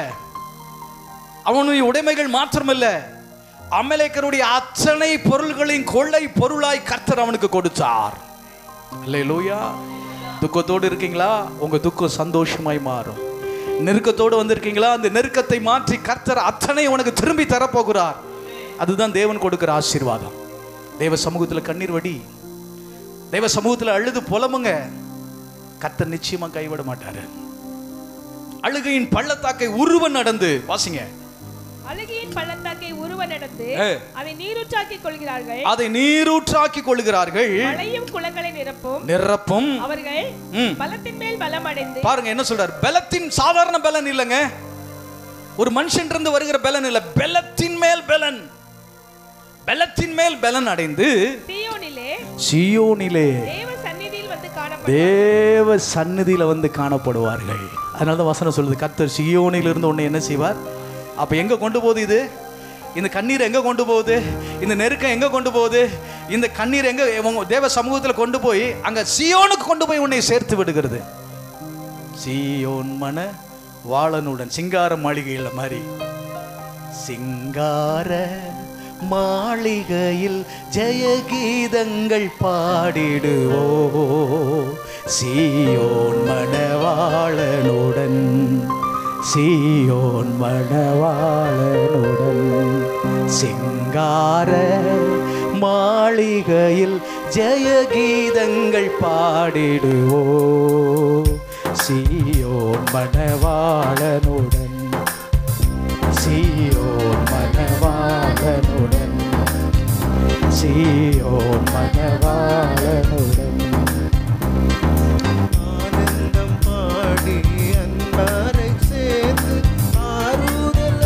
அவனுடைய உடைமைகள் மாத்திரம் இல்ல அமலேக்கருடைய அத்தனை பொருள்களின் கொள்ளை பொருளாய் கர்த்தர் அவனுக்கு கொடுத்தார் அல்லேலூயா துக்கத்தோடு இருக்கீங்களா உங்க துக்கம் சந்தோஷமாய் மாறும் நெருக்கத்தோடு வந்திருக்கீங்களா அந்த நெருக்கத்தை மாற்றி கர்த்தர் அத்தனை உனக்கு திரும்பி தரப்போகிறார் அதுதான் தேவன் கொடுக்கிற ஆசீர்வாதம் தேவ சமூகத்துல கண்ணீர் வடி தேவ சமூகத்துல அழுது புலமுங்க கர்த்தர் நிச்சயமா கைவிட மாட்டாரு அழுகையின் பள்ளத்தாக்கை உருவ நடந்து வாசிங்க அழுகையின் பள்ளத்தாக்கை உருவ நடந்து ஏ. அதை நீருற்றாக்கிக் கொள்கிறார்கள் அதை நீரூற்றாக்கி கொள்கிறார்கள் மழையும் குளங்களை நிரப்பும் நிரப்பும் அவர்கள் ம். பலத்தின் மேல் பலம் அடைந்து பாருங்க என்ன சொல்றாரு பலத்தின் சாதாரண பலன் இல்லைங்க ஒரு மனுஷன் இருந்து வருகிற பலன் இல்ல பலத்தின் மேல் பலன் பலத்தின் மேல் பலன் அடைந்து சீயோனிலே சியோனிலே தேவ சந்நிதியில் வந்து காணப்படும் தேவ சந்நிதியில வந்து காணப்படுவார்கள் அதனால தான் வசனம் சொல்லுது கர்த்தர் சியோனில் இருந்து உன்னை என்ன செய்வார் அப்ப எங்க கொண்டு போகுது இது இந்த கண்ணீர் எங்க கொண்டு போகுது இந்த நெருக்கம் எங்க கொண்டு போகுது இந்த கண்ணீர் எங்க உங்க தேவ சமூகத்துல கொண்டு போய் அங்க சியோனுக்கு கொண்டு போய் உன்னை சேர்த்து விடுகிறது சீயோன் மன வாளனுடன் சிங்கார மாளிகையில் மாதிரி சிங்கார மாளிகையில் ஜெயகீதங்கள் பாடிடுவோ சீயோன் மணவாளனுடன் சீயோன் மணவாளனுடன் சிங்கார மாளிகையில் ஜெயகீதங்கள் பாடிடுவோ சீயோன் மணவாளனுடன் சீயோன் மணவாளனுடன் சீயோன் மணவாளனுடன் ஆனந்தம் பாடி அன்பாரை சேர்த்து ஆறுதல்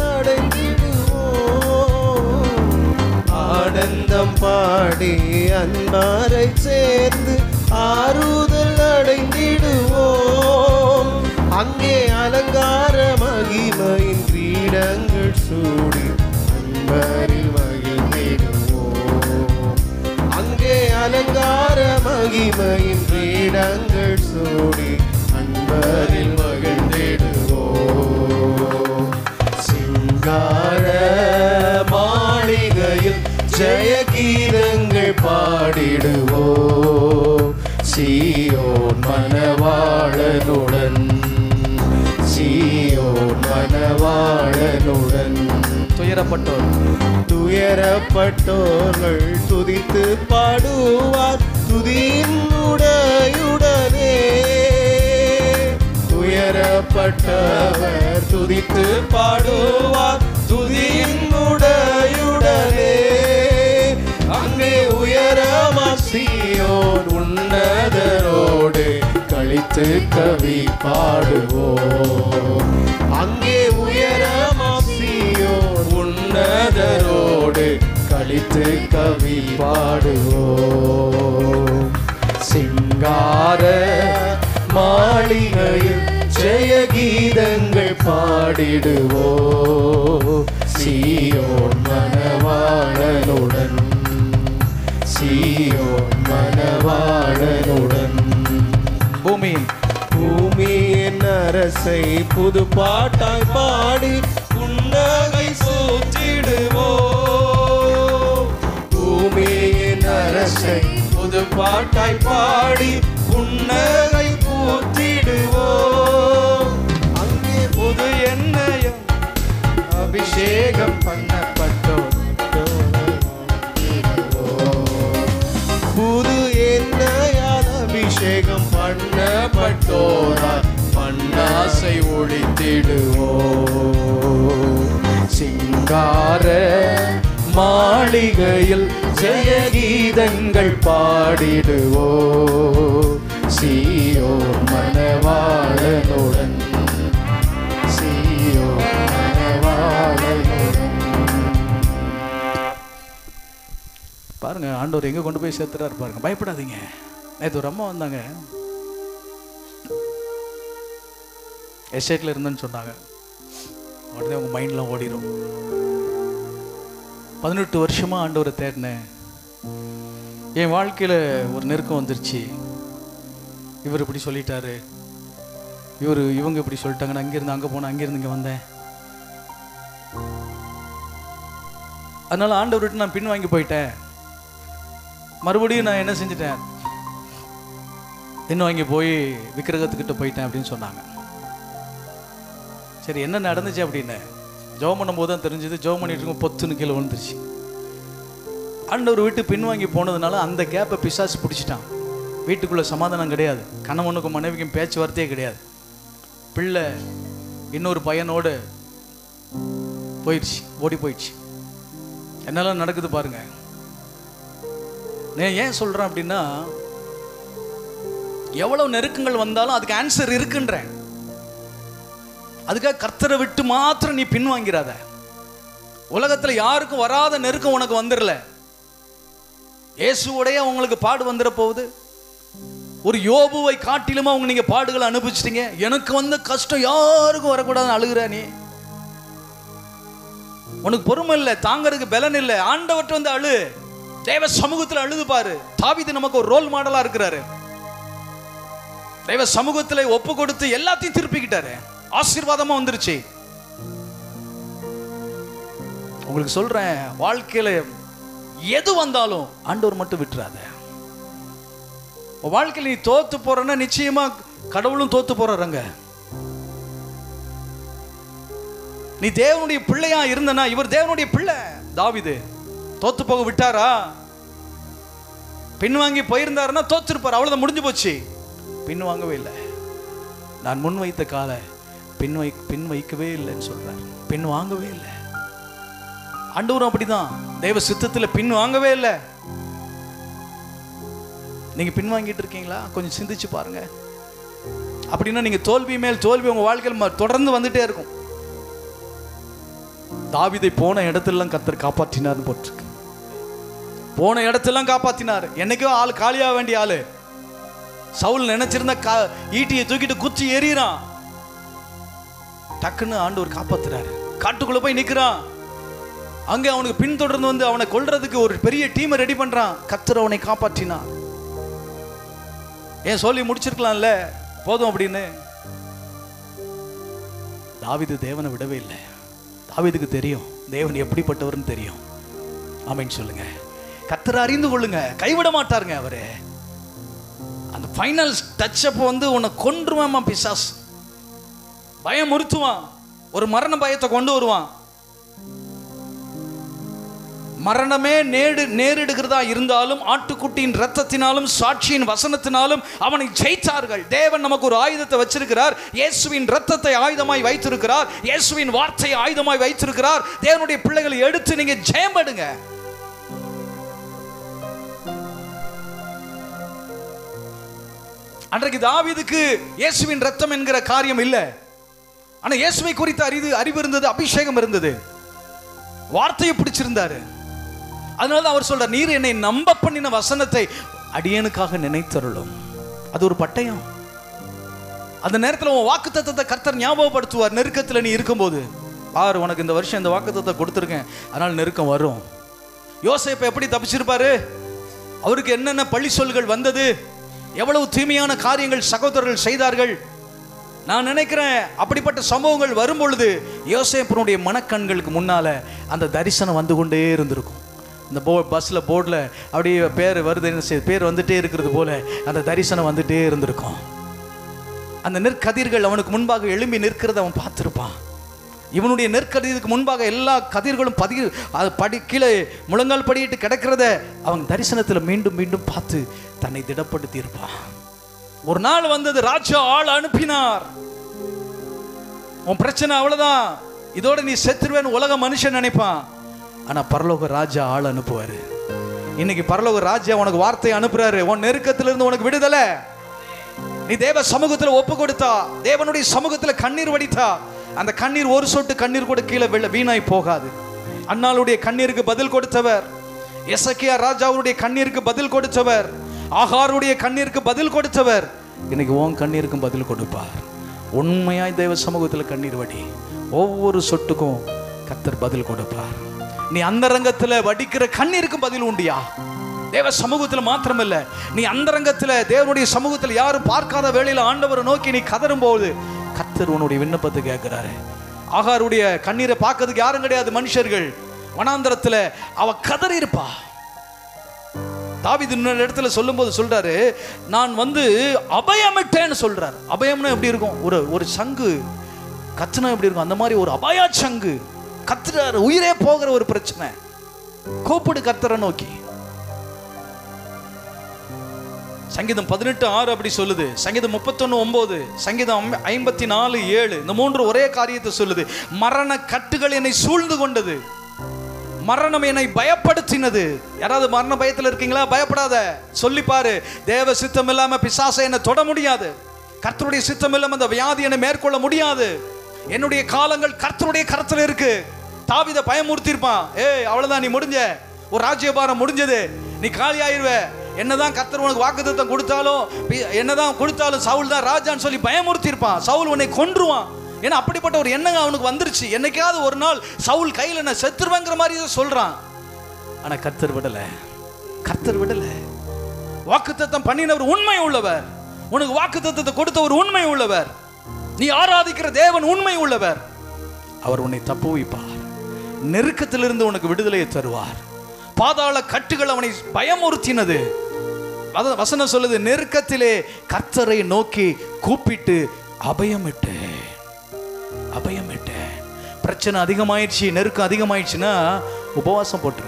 அடைந்திடுவோம் ஆனந்தம் பாடி அன்பாரை சேர்ந்து ஆறுதல் அடைந்திடுவோம் அங்கே அலங்கார மகிமையின் கிரீடங்கள் சூடி அன்பரில் மகிழ்ந்திடுவோம் அங்கே அலங்கார மகிமையின் கிரீடங்கள் சூடி அன்பரில் மகிழ்ந்திடுவோம் சிங்கார மாளிகையில் ஜெயகீதங்கள் பாடிடுவோம் சீயோன் மணவாளனுடன் சீயோன் மணவாளனுடன் துயர துயரப்பட்டோர் துயரப்பட்டோர்கள் துதித்து பாடுவார் துதியின் உடையுடனே துயரப்பட்டவர் துதித்து பாடுவார் துதியின் உடையுடனே அங்கே உயரமாம் சீயோன் உன்னதரோடு கழித்து கவி பாடுவோம் அங்கே உயரமாம் சீயோன் உன்னதரோடு கழித்து கவி பாடுவோம் சிங்கார மாளிகையில் ஜெய கீதங்கள் பாடிடுவோ சீயோன் மனவாளனுடன் சீயோன் மனவாளனுடன் பூமியின் பூமியின் அரசை புது பாட்டாய் பாடி புன்னகை சூத்திடுவோ பூமியின் அரசை புது பாட்டாய் பாடி புன்னகை பூத்திடுவோ அங்கே புது எண்ணெயம் அபிஷேகம் பண்ணப்பட்டோம் புது எண்ணெயால் அபிஷேகம் பண்ணப்பட்டோரா பண்ணாசை ஒழித்திடுவோ சிங்கார மாளிகையில் ஜெயகீதங்கள் பாடிடுவோ சீயோ மனவாளனுடன் சீயோ மனவாளனுடன் பாருங்க ஆண்டவர் எங்க கொண்டு போய் சேர்த்துறாரு பாருங்க பயப்படாதீங்க நேற்று ஒரு அம்மா வந்தாங்க எஸ்டேட்ல இருந்தேன்னு சொன்னாங்க உடனே உங்க மைண்ட்லாம் ஓடிடும் பதினெட்டு வருஷமா ஆண்டவரை தேடினேன் என் வாழ்க்கையில ஒரு நெருக்கம் வந்துருச்சு இவர் இப்படி சொல்லிட்டாரு இவர் இவங்க இப்படி சொல்லிட்டாங்க நான் அங்கிருந்து அங்கே போனேன் அங்கிருந்து இங்கே வந்தேன் அதனால ஆண்டவர் விட்டு நான் பின் வாங்கி போயிட்டேன் மறுபடியும் நான் என்ன செஞ்சிட்டேன் பின் வாங்கி போய் விக்கிரகத்துக்கிட்ட போயிட்டேன் அப்படின்னு சொன்னாங்க சரி என்ன நடந்துச்சு அப்படின்னு ஜெபம் பண்ணும்போது தான் தெரிஞ்சது ஜெபம் பண்ணிட்டு இருக்கும் பொத்துன்னு கீழே விழுந்துருச்சு ஆண்டவர் விட்டு பின் வாங்கி போனதுனால அந்த கேப்பை பிசாசு பிடிச்சிட்டான் வீட்டுக்குள்ள சமாதானம் கிடையாது கணவனுக்கும் மனைவிக்கும் பேச்சுவார்த்தையே கிடையாது பிள்ளை இன்னொரு பையனோடு போயிடுச்சு ஓடி போயிடுச்சு என்னெல்லாம் நடக்குது பாருங்க நான் ஏன் சொல்றேன் அப்படின்னா எவ்வளவு நெருக்கங்கள் வந்தாலும் அதுக்கு ஆன்சர் இருக்குன்றேன் அதுக்காக கர்த்தரை விட்டு மாத்திரம் நீ பின்வாங்கிறாத உலகத்துல யாருக்கும் வராத நெருக்கம் உனக்கு வந்துடல இயேசுவுடைய உங்களுக்கு பாடு வந்துட போகுது ஒரு யோபுவை காட்டிலுமா அவங்க நீங்க பாடுகளை அனுபவிச்சிட்டீங்க எனக்கு வந்த கஷ்டம் யாருக்கும் வரக்கூடாதுன்னு அழுகுற நீ உனக்கு பொறுமை இல்லை தாங்கறதுக்கு பலன் இல்லை ஆண்டவர்கிட்ட வந்து அழு தேவ சமூகத்தில் அழுது பாரு தாவீது நமக்கு ஒரு ரோல் மாடலா இருக்கிறாரு தேவ சமூகத்தில் ஒப்பு கொடுத்து எல்லாத்தையும் திருப்பிக்கிட்டாரு ஆசீர்வாதமா வந்துருச்சு உங்களுக்கு சொல்றேன் வாழ்க்கையில எது வந்தாலும் ஆண்டவர் மட்டும் விட்டுறாத உன் வாழ்க்கையில நீ தோத்து போறன்னா நிச்சயமா கடவுளும் தோத்து போறாங்க நீ தேவனுடைய பிள்ளையா இருந்தனா இவர் தேவனுடைய பிள்ளை தாவிது தோத்து போக விட்டாரா பின்வாங்கி போயிருந்தாருன்னா தோத்திருப்பார் அவ்வளவுதான் முடிஞ்சு போச்சு பின் வாங்கவே இல்லை நான் முன் வைத்த காலை பின் வை பின் வைக்கவே இல்லைன்னு சொல்றார் பின் வாங்கவே இல்லை ஆண்டவரும் அப்படிதான் தெய்வ சித்தத்துல பின் வாங்கவே இல்லை நீங்க பின் வாங்கிட்டு இருக்கீங்களா கொஞ்சம் சிந்திச்சு பாருங்க அப்படின்னா நீங்க தோல்வி மேல் தோல்வி உங்க வாழ்க்கையில் ம- தொடர்ந்து வந்துட்டே இருக்கும் தாவிதை போன இடத்தெல்லாம் கத்தர் காப்பாற்றினார்னு போட்டிருக்கு போன இடத்தெல்லாம் காப்பாத்தினார் என்னைக்கோ ஆள் காலியாக வேண்டிய ஆளு சவுல் நினைச்சிருந்தா கா ஈட்டியை தூக்கிட்டு குச்சி எறிகிறான் டக்குன்னு ஆண்டவர் காப்பாத்துறாரு காட்டுக்குள்ள போய் நிக்கிறான் அங்கே அவனுக்கு பின்தொடர்ந்து வந்து அவனை கொல்றதுக்கு ஒரு பெரிய டீமை ரெடி பண்றான் கத்தர் அவனை காப்பாற்றினான் ஏன் சொல்லி முடிச்சிருக்கலாம்ல போதும் அப்படின்னு தாவீது தேவனை விடவே இல்லை தாவீதுக்கு தெரியும் தேவன் எப்படிப்பட்டவர்னு தெரியும் ஆமைன்னு சொல்லுங்க கத்தரை அறிந்து கொள்ளுங்க கைவிட மாட்டாருங்க அவரு அந்த ஃபைனல் டச் அப்போ வந்து உன்னை கொன்றுவாமா பிசாஸ் பயம் முறுத்துவான் ஒரு மரண பயத்தை கொண்டு வருவான் மரணமே நேடு நேரிடுகிறதா இருந்தாலும் ஆட்டுக்குட்டியின் ரத்தத்தினாலும் சாட்சியின் வசனத்தினாலும் அவனை ஜெயித்தார்கள் தேவன் நமக்கு ஒரு ஆயுதத்தை வச்சிருக்கிறார் இயேசுவின் ரத்தத்தை ஆயுதமாய் வைத்திருக்கிறார் இயேசுவின் வார்த்தையை ஆயுதமாய் வைத்திருக்கிறார் தேவனுடைய பிள்ளைகளை எடுத்து நீங்க ஜெயம்படுங்க அன்றைக்கு தாவீதுக்கு இயேசுவின் ரத்தம் என்கிற காரியம் இல்லை ஆனா இயேசுவை குறித்த அறிவு அறிவு இருந்தது அபிஷேகம் இருந்தது வார்த்தையை பிடிச்சிருந்தாரு அதனால தான் அவர் சொல்றார் நீர் என்னை நம்ப பண்ணின வசனத்தை அடியனுக்காக நினைத்தருளும் அது ஒரு பட்டயம் அந்த நேரத்தில் உன் வாக்குத்தத்தத்தை கர்த்தர் ஞாபகப்படுத்துவார் நெருக்கத்தில் நீ இருக்கும்போது பாரு உனக்கு இந்த வருஷம் இந்த வாக்குத்தத்தை கொடுத்துருக்கேன் அதனால் நெருக்கம் வரும் யோசேப்பை எப்படி தப்பிச்சிருப்பாரு அவருக்கு என்னென்ன பழி சொல்கள் வந்தது எவ்வளவு தீமையான காரியங்கள் சகோதரர்கள் செய்தார்கள் நான் நினைக்கிறேன் அப்படிப்பட்ட சம்பவங்கள் வரும் பொழுது யோசேப்பனுடைய மனக்கண்களுக்கு முன்னால அந்த தரிசனம் வந்து கொண்டே இருந்திருக்கும் இந்த போ பஸ்ஸில் போர்டில் அப்படியே பேர் வருது என்ன செய்யுது பேர் வந்துட்டே இருக்கிறது போல அந்த தரிசனம் வந்துட்டே இருந்திருக்கும் அந்த நெற்கதிர்கள் அவனுக்கு முன்பாக எழும்பி நிற்கிறத அவன் பார்த்திருப்பான் இவனுடைய நெற்கதிருக்கு முன்பாக எல்லா கதிர்களும் பதி அது படி கீழே முழங்கால் படியிட்டு கிடக்கிறத அவன் தரிசனத்தில் மீண்டும் மீண்டும் பார்த்து தன்னை திடப்படுத்தி இருப்பான் ஒரு நாள் வந்தது ராஜா ஆள் அனுப்பினார் உன் பிரச்சனை அவ்வளவுதான் இதோட நீ செத்துருவேன்னு உலக மனுஷன் நினைப்பான் ஆனா பரலோக ராஜா ஆள் அனுப்புவாரு இன்னைக்கு பரலோக ராஜா உனக்கு வார்த்தையை அனுப்புறாரு உன் நெருக்கத்திலிருந்து உனக்கு விடுதலை நீ தேவ சமூகத்துல ஒப்பு கொடுத்தா தேவனுடைய சமூகத்துல கண்ணீர் வடித்தா அந்த கண்ணீர் ஒரு சொட்டு கண்ணீர் கூட கீழே வெள்ள வீணாய் போகாது அண்ணாளுடைய கண்ணீருக்கு பதில் கொடுத்தவர் எசக்கியா ராஜாவுடைய கண்ணீருக்கு பதில் கொடுத்தவர் ஆகாருடைய கண்ணீருக்கு பதில் கொடுத்தவர் இன்னைக்கு உன் கண்ணீருக்கும் பதில் கொடுப்பார் உண்மையாய் தேவ சமூகத்துல கண்ணீர் வடி ஒவ்வொரு சொட்டுக்கும் கத்தர் பதில் கொடுப்பார் நீ அந்தரங்கத்துல வடிக்கிற கண்ணீருக்கும் பதில் உண்டியா தேவ சமூகத்துல மாத்திரமல்ல நீ அந்தரங்கத்துல தேவனுடைய சமூகத்துல யாரும் பார்க்காத வேளையில ஆண்டவரை நோக்கி நீ கதரும் போது கத்தர் உன்னுடைய விண்ணப்பத்தை கேட்கிறாரு ஆகாருடைய கண்ணீரை பார்க்கறதுக்கு யாரும் கிடையாது மனுஷர்கள் வனாந்தரத்துல அவ கதறி இருப்பா தாவீது இன்னொரு இடத்துல சொல்லும்போது சொல்றாரு நான் வந்து அபயமிட்டேன்னு சொல்றாரு அபயம்னா எப்படி இருக்கும் ஒரு ஒரு சங்கு கத்துனா எப்படி இருக்கும் அந்த மாதிரி ஒரு அபாயா சங்கு கத்துறாரு உயிரே போகிற ஒரு பிரச்சனை கூப்பிடு கத்தரை நோக்கி சங்கீதம் பதினெட்டு ஆறு அப்படி சொல்லுது சங்கீதம் முப்பத்தொன்னு ஒன்பது சங்கீதம் ஐம்ப- ஐம்பத்தி நாலு ஏழு இந்த மூன்று ஒரே காரியத்தை சொல்லுது மரண கட்டுகள் என்னை சூழ்ந்து கொண்டது மரணம் என்னை பயப்படுத்தினது யாராவது மரண பயத்தில் இருக்கீங்களா பயப்படாத சொல்லி பாரு தேவ சித்தம் இல்லாம பிசாசை என்னை தொட முடியாது கர்த்தருடைய சித்தம் இல்லாம அந்த வியாதி என்னை மேற்கொள்ள முடியாது என்னுடைய காலங்கள் கர்த்தருடைய கரத்துல இருக்கு தாவித பயமுறுத்திருப்பான் ஏய் அவ்வளவுதான் நீ முடிஞ்ச ஒரு ராஜ்யபாரம் முடிஞ்சது நீ காலி ஆயிருவ என்னதான் கர்த்தர் உனக்கு வாக்குத்தத்தம் கொடுத்தாலும் பி- என்னதான் கொடுத்தாலும் சவுல் தான் ராஜான்னு சொல்லி பயமுறுத்திருப்பான் சவுல் உன்னை கொன்றுவான் ஏன்னா அப்படிப்பட்ட ஒரு எண்ணம் அவனுக்கு வந்துருச்சு என்னைக்காவது ஒரு நாள் சவுல் கையில் நான் செத்துருவேங்கிற மாதிரி தான் சொல்றான் ஆனா கர்த்தர் விடல கர்த்தர் விடல வாக்குத்தத்தம் பண்ணினவர் உண்மை உள்ளவர் உனக்கு வாக்குத்தத்தத்தை கொடுத்தவர் உண்மை உள்ளவர் நீ ஆராதிக்கிற தேவன் உண்மை உள்ளவர் அவர் உன்னை தப்புவிப்பார் நெருக்கத்திலிருந்து உனக்கு விடுதலையை தருவார் பாதாள கட்டுகள் அவனை பயமுறுத்தினது அத வசனம் சொல்லுது நெருக்கத்திலே கர்த்தரை நோக்கி கூப்பிட்டு அபயமிட்டு அபயமிட்டு பிரச்சனை அதிகமாயிடுச்சு நெருக்கம் அதிகமாயிடுச்சுன்னா உபவாசம் போட்டுரு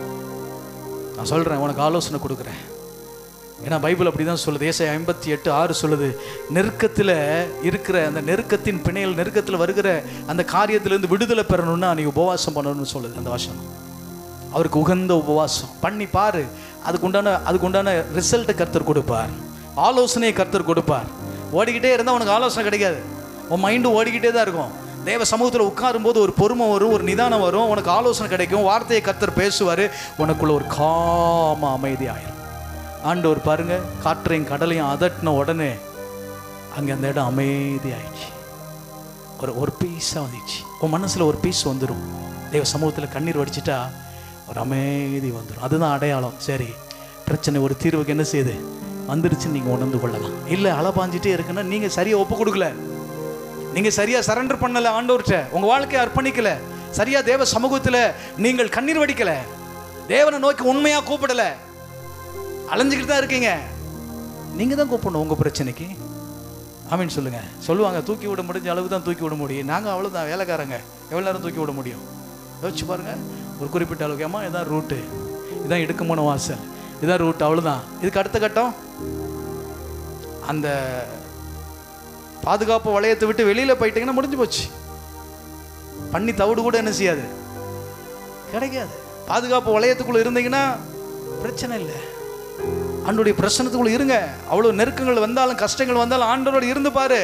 நான் சொல்றேன் உனக்கு ஆலோசனை கொடுக்குறேன் ஏன்னா பைபிள் அப்படி தான் சொல்லுது ஏசை ஐம்பத்தி எட்டு ஆறு சொல்லுது நெருக்கத்தில் இருக்கிற அந்த நெருக்கத்தின் பிணையில் நெருக்கத்தில் வருகிற அந்த காரியத்திலேருந்து விடுதலை பெறணும்னா நீ உபவாசம் பண்ணணும்னு சொல்லுது அந்த வசனம் அவருக்கு உகந்த உபவாசம் பண்ணி பாரு அதுக்கு உண்டான அதுக்கு உண்டான ரிசல்ட்டை கர்த்தர் கொடுப்பார் ஆலோசனையை கர்த்தர் கொடுப்பார் ஓடிக்கிட்டே இருந்தால் உனக்கு ஆலோசனை கிடைக்காது உன் மைண்டு ஓடிக்கிட்டே தான் இருக்கும் தேவ சமூகத்தில் உட்காரும்போது ஒரு பொறுமை வரும் ஒரு நிதானம் வரும் உனக்கு ஆலோசனை கிடைக்கும் வார்த்தையை கர்த்தர் பேசுவார் உனக்குள்ள ஒரு காம அமைதி ஆயிரும் ஆண்டவர் பாருங்க காற்றையும் கடலையும் அதட்டின உடனே அங்கே அந்த இடம் அமைதி ஆயிடுச்சு ஒரு ஒரு பீஸாக வந்துச்சு உன் மனசில் ஒரு பீஸ் வந்துடும் தெய்வ சமூகத்தில் கண்ணீர் வடிச்சிட்டா ஒரு அமைதி வந்துடும் அதுதான் அடையாளம் சரி பிரச்சனை ஒரு தீர்வுக்கு என்ன செய்யுது வந்துருச்சுன்னு நீங்கள் உணர்ந்து கொள்ளலாம் இல்லை அலபாஞ்சிட்டே இருக்குன்னா நீங்கள் சரியாக ஒப்பு கொடுக்கல நீங்கள் சரியாக சரண்டர் பண்ணல ஆண்டவர்கிட்ட உங்கள் வாழ்க்கையை அர்ப்பணிக்கல சரியாக தேவ சமூகத்தில் நீங்கள் கண்ணீர் வடிக்கல தேவனை நோக்கி உண்மையாக கூப்பிடல அலைஞ்சிக்கிட்டு தான் இருக்கீங்க நீங்கள் தான் கூப்பிடணும் உங்கள் பிரச்சனைக்கு ஆமீன் சொல்லுங்க சொல்லுவாங்க தூக்கி விட முடிஞ்ச அளவு தான் தூக்கி விட முடியும் நாங்கள் அவ்வளோதான் வேலைக்காரங்க எவ்வளோ நேரம் தூக்கி விட முடியும் யோசிச்சு பாருங்க ஒரு குறிப்பிட்ட அளவுக்கு அம்மா இதான் ரூட்டு இதான் இடுக்கமான வாசல் இதான் ரூட் அவ்வளோதான் இதுக்கு அடுத்த கட்டம் அந்த பாதுகாப்பு வளையத்தை விட்டு வெளியில் போயிட்டீங்கன்னா முடிஞ்சு போச்சு பண்ணி தவிடு கூட என்ன செய்யாது கிடைக்காது பாதுகாப்பு வளையத்துக்குள்ள இருந்தீங்கன்னா பிரச்சனை இல்லை ஆண்டோடைய பிரச்சனத்துக்குள்ள இருங்க அவ்வளோ நெருக்கங்கள் வந்தாலும் கஷ்டங்கள் வந்தாலும் ஆண்டவரோட இருந்து பாரு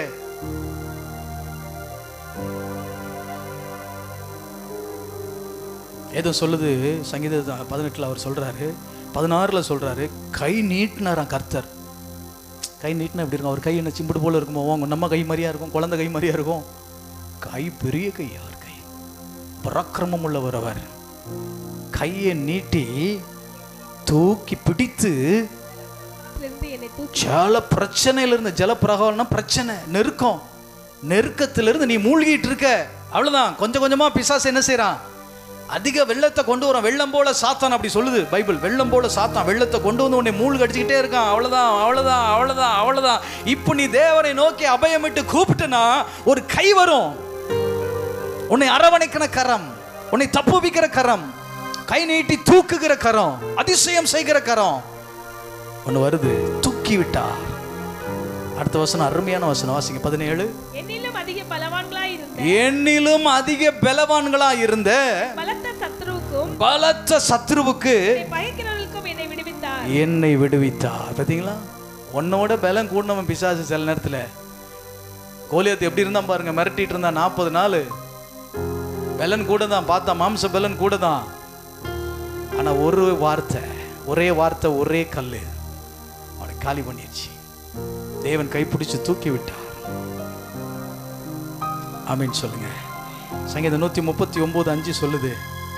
ஏதோ சொல்லுது சங்கீத பதினெட்டில் அவர் சொல்றாரு பதினாறில் சொல்றாரு கை நீட்டினாராம் கர்த்தர் கை நீட்டினா எப்படி இருக்கும் அவர் கை என்ன சிம்பிடு போல இருக்குமோ உங்க நம்ம கை மாதிரியா இருக்கும் குழந்தை கை மாதிரியா இருக்கும் கை பெரிய கை அவர் கை பராக்கிரமம் உள்ளவர் அவர் கையை நீட்டி தூக்கி பிடித்து இருந்து என்னை தூக்கி ஜல பிரச்சனையில இருந்து ஜல பிரகாரம்னா பிரச்சனை நெருக்கம் நெருக்கத்திலிருந்து நீ மூழ்கிட்டு இருக்க அவ்வளவுதான் கொஞ்சம் கொஞ்சமா பிசாசு என்ன செய்றான் அதிக வெள்ளத்தை கொண்டு வரான் வெள்ளம் போல சாத்தான் அப்படி சொல்லுது பைபிள் வெள்ளம் போல சாத்தான் வெள்ளத்தை கொண்டு வந்து உன்னை மூழ்க அடிச்சுக்கிட்டே இருக்கான் அவ்வளவுதான் அவ்வளவுதான் அவ்வளவுதான் அவ்வளவுதான் இப்போ நீ தேவனை நோக்கி அபயமிட்டு கூப்பிட்டனா ஒரு கை வரும் உன்னை அரவணைக்கிற கரம் உன்னை தப்புவிக்கிற கரம் கை நீட்டி தூக்குகிற கரம் அதிசயம் செய்கிற கரம் ஒன்று வருது தூக்கி விட்டார் அடுத்த வசனம் அருமையான வசனம் வாசிங்க பதினேழு என்னிலும் அதிக பலவான்களாய் இருந்த என்னிலும் அதிக பலவான்களா இருந்த பலத்த சத்ருவுக்கும் பலத்த சத்ருவுக்கு என்னை பகைக்கிறவர்களுக்கும் என்னை விடுவித்தார் என்னை விடுவித்தார் பார்த்தீங்களா உன்னோட பலம் கூடினவன் பிசாசு சில நேரத்தில் கோலியத்து எப்படி இருந்தான் பாருங்க மிரட்டிட்டு இருந்தான் நாற்பது நாள் பலன் கூட தான் பார்த்தா மாம்ச பலன் கூட தான் ஆனா ஒரு வார்த்தை ஒரே வார்த்தை ஒரே கல் அவனை காலி பண்ணிடுச்சு தேவன் கைப்பிடிச்சு தூக்கி விட்டார் ஆமீன் சொல்லுங்க சங்கீதம் நூத்தி முப்பத்தி ஒன்பது அஞ்சு சொல்லுது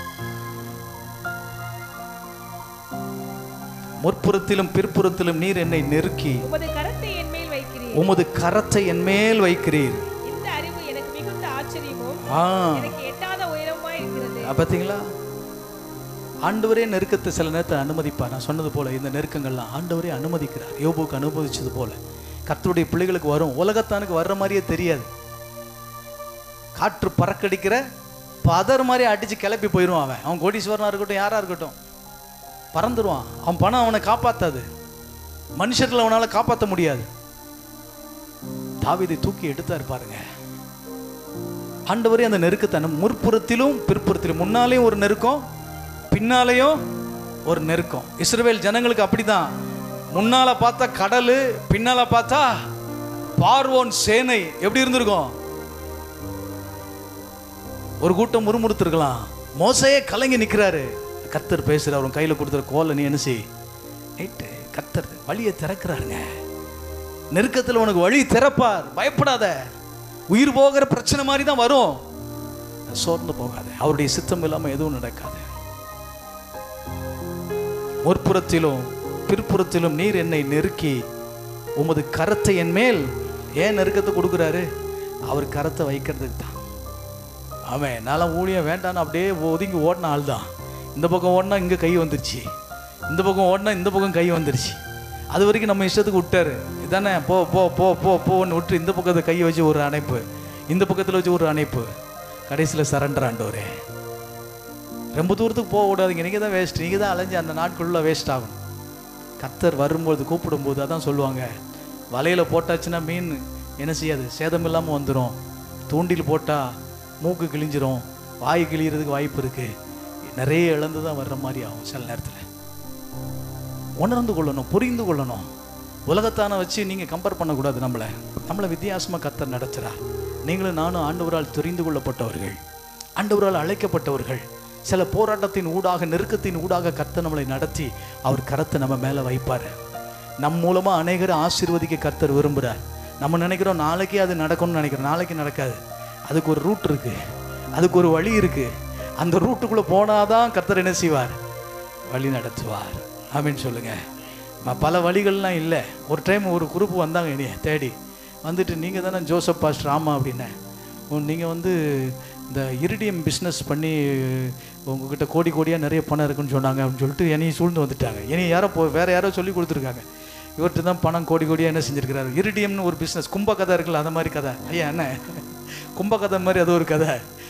முற்புறத்திலும் பிற்புறத்திலும் நீர் என்னை நெருக்கி உமது கரத்தை என் மேல் வைக்கிறீர் உமது கரத்தை என் மேல் வைக்கிறீர் இந்த அறிவு எனக்கு மிகுந்த ஆச்சரியமும் ஆ எனக்கு எட்டாத உயரமாய் இருக்கிறது ஆ, பார்த்தீங்களா ஆண்டவரே நெருக்கத்தை சில நேரத்தில் அனுமதிப்பார் நான் சொன்னது போல இந்த நெருக்கங்கள்லாம் ஆண்டவரே அனுமதிக்கிறார் யோபுக்கு அனுமதிச்சது போல கர்த்தருடைய பிள்ளைகளுக்கு வரும் உலகத்தானுக்கு வர்ற மாதிரியே தெரியாது காற்று பறக்கடிக்கிற பதர் மாதிரி அடிச்சு கிளப்பி போயிடுவான் அவன் அவன் கோடீஸ்வரனா இருக்கட்டும் யாரா இருக்கட்டும் பறந்துருவான் அவன் பணம் அவனை காப்பாத்தாது மனுஷர்களை அவனால காப்பாற்ற முடியாது தாவீதை தூக்கி எடுத்தாரு பாருங்க ஆண்டவரே அந்த நெருக்கத்தை அனு- முற்புறத்திலும் பிற்புறத்திலும் முன்னாலேயும் ஒரு நெருக்கம் பின்னாலேயும் ஒரு நெருக்கம் இஸ்ரவேல் ஜனங்களுக்கு அப்படிதான் முன்னால பார்த்தா கடல் பின்னால பார்த்தா பார்வோன் சேனை எப்படி இருந்திருக்கும் ஒரு கூட்டம் முறுமுறுத்திருக்கலாம் மோசையே கலங்கி நிற்கிறாரு கத்தர் பேசுற அவன் கையில் கொடுத்துற கோலை நீ என்ன செய் நைட்டு கத்தர் வழியை திறக்கிறாருங்க நெருக்கத்தில் உனக்கு வழி திறப்பார் பயப்படாத உயிர் போகிற பிரச்சனை மாதிரி தான் வரும் சோர்ந்து போகாத அவருடைய சித்தம் இல்லாமல் எதுவும் நடக்காது முற்புறத்திலும் பிற்புறத்திலும் நீர் என்னை நெருக்கி உமது கரத்தை என் மேல் ஏன் நெருக்கத்தை கொடுக்குறாரு அவர் கரத்தை வைக்கிறதுக்கு தான் அவன் என்னால் ஊழியம் வேண்டான்னு அப்படியே ஒதுங்கி ஓடின ஆள் தான் இந்த பக்கம் ஓடினா இங்கே கை வந்துருச்சு இந்த பக்கம் ஓடினா இந்த பக்கம் கை வந்துருச்சு அது வரைக்கும் நம்ம இஷ்டத்துக்கு விட்டாரு இதானே போ போ போ போ போன்னு விட்டு இந்த பக்கத்தை கையை வச்சு ஒரு அணைப்பு இந்த பக்கத்தில் வச்சு ஒரு அணைப்பு கடைசியில் சரண்டர் ஆண்டவரே ரொம்ப தூரத்துக்கு போக விடாதீங்க நீங்கள் தான் வேஸ்ட் நீங்கள் தான் அலைஞ்சு அந்த நாட்களுள்ள வேஸ்ட் ஆகும் கத்தர் வரும்போது கூப்பிடும்போது அதான் சொல்லுவாங்க வலையில் போட்டாச்சுன்னா மீன் என்ன செய்யாது சேதம் இல்லாமல் வந்துடும் தூண்டில் போட்டால் மூக்கு கிழிஞ்சிரும் வாய் கிழியறதுக்கு வாய்ப்பு இருக்குது நிறைய இழந்து தான் வர்ற மாதிரி ஆகும் சில நேரத்தில் உணர்ந்து கொள்ளணும் புரிந்து கொள்ளணும் உலகத்தான வச்சு நீங்கள் கம்பேர் பண்ணக்கூடாது நம்மளை நம்மளை வித்தியாசமாக கத்தர் நடத்துகிறார் நீங்களும் நானும் ஆண்டவரால் தெரிந்து கொள்ளப்பட்டவர்கள் ஆண்டவரால் அழைக்கப்பட்டவர்கள் சில போராட்டத்தின் ஊடாக நெருக்கத்தின் ஊடாக கர்த்தர் நம்மளை நடத்தி அவர் கரத்தை நம்ம மேலே வைப்பார் நம் மூலமாக அநேகரை ஆசீர்வதிக்க கர்த்தர் விரும்புகிறார் நம்ம நினைக்கிறோம் நாளைக்கே அது நடக்கும்னு நினைக்கிறோம் நாளைக்கு நடக்காது அதுக்கு ஒரு ரூட் இருக்குது அதுக்கு ஒரு வழி இருக்குது அந்த ரூட்டுக்குள்ளே போனாதான் கர்த்தர் என்ன செய்வார் வழி நடத்துவார் அப்படின்னு சொல்லுங்க ம- பல வழிகள்லாம் இல்லை ஒரு டைம் ஒரு குரூப் வந்தாங்க என்னைய தேடி வந்துட்டு நீங்கள் தானே ஜோசப் பாஸ்டர் ஆமாம் அப்படின்னேன் நீங்கள் வந்து இந்த இரிடியம் பிஸ்னஸ் பண்ணி உங்ககிட்ட கோடி கோடியாக நிறைய பணம் இருக்குன்னு சொன்னாங்க அப்படின்னு சொல்லிட்டு என்னையும் சூழ்ந்து வந்துட்டாங்க என்னைய யாரோ போ வேறு யாரோ சொல்லி கொடுத்துருக்காங்க இவர்கிட்ட தான் பணம் கோடி கோடியாக என்ன செஞ்சிருக்கிறாரு இரிடியம்னு ஒரு பிஸ்னஸ் கும்ப கதை இருக்குல்ல அந்த மாதிரி கதை ஐயா என்ன கும்ப கதை மாதிரி அது ஒரு கதை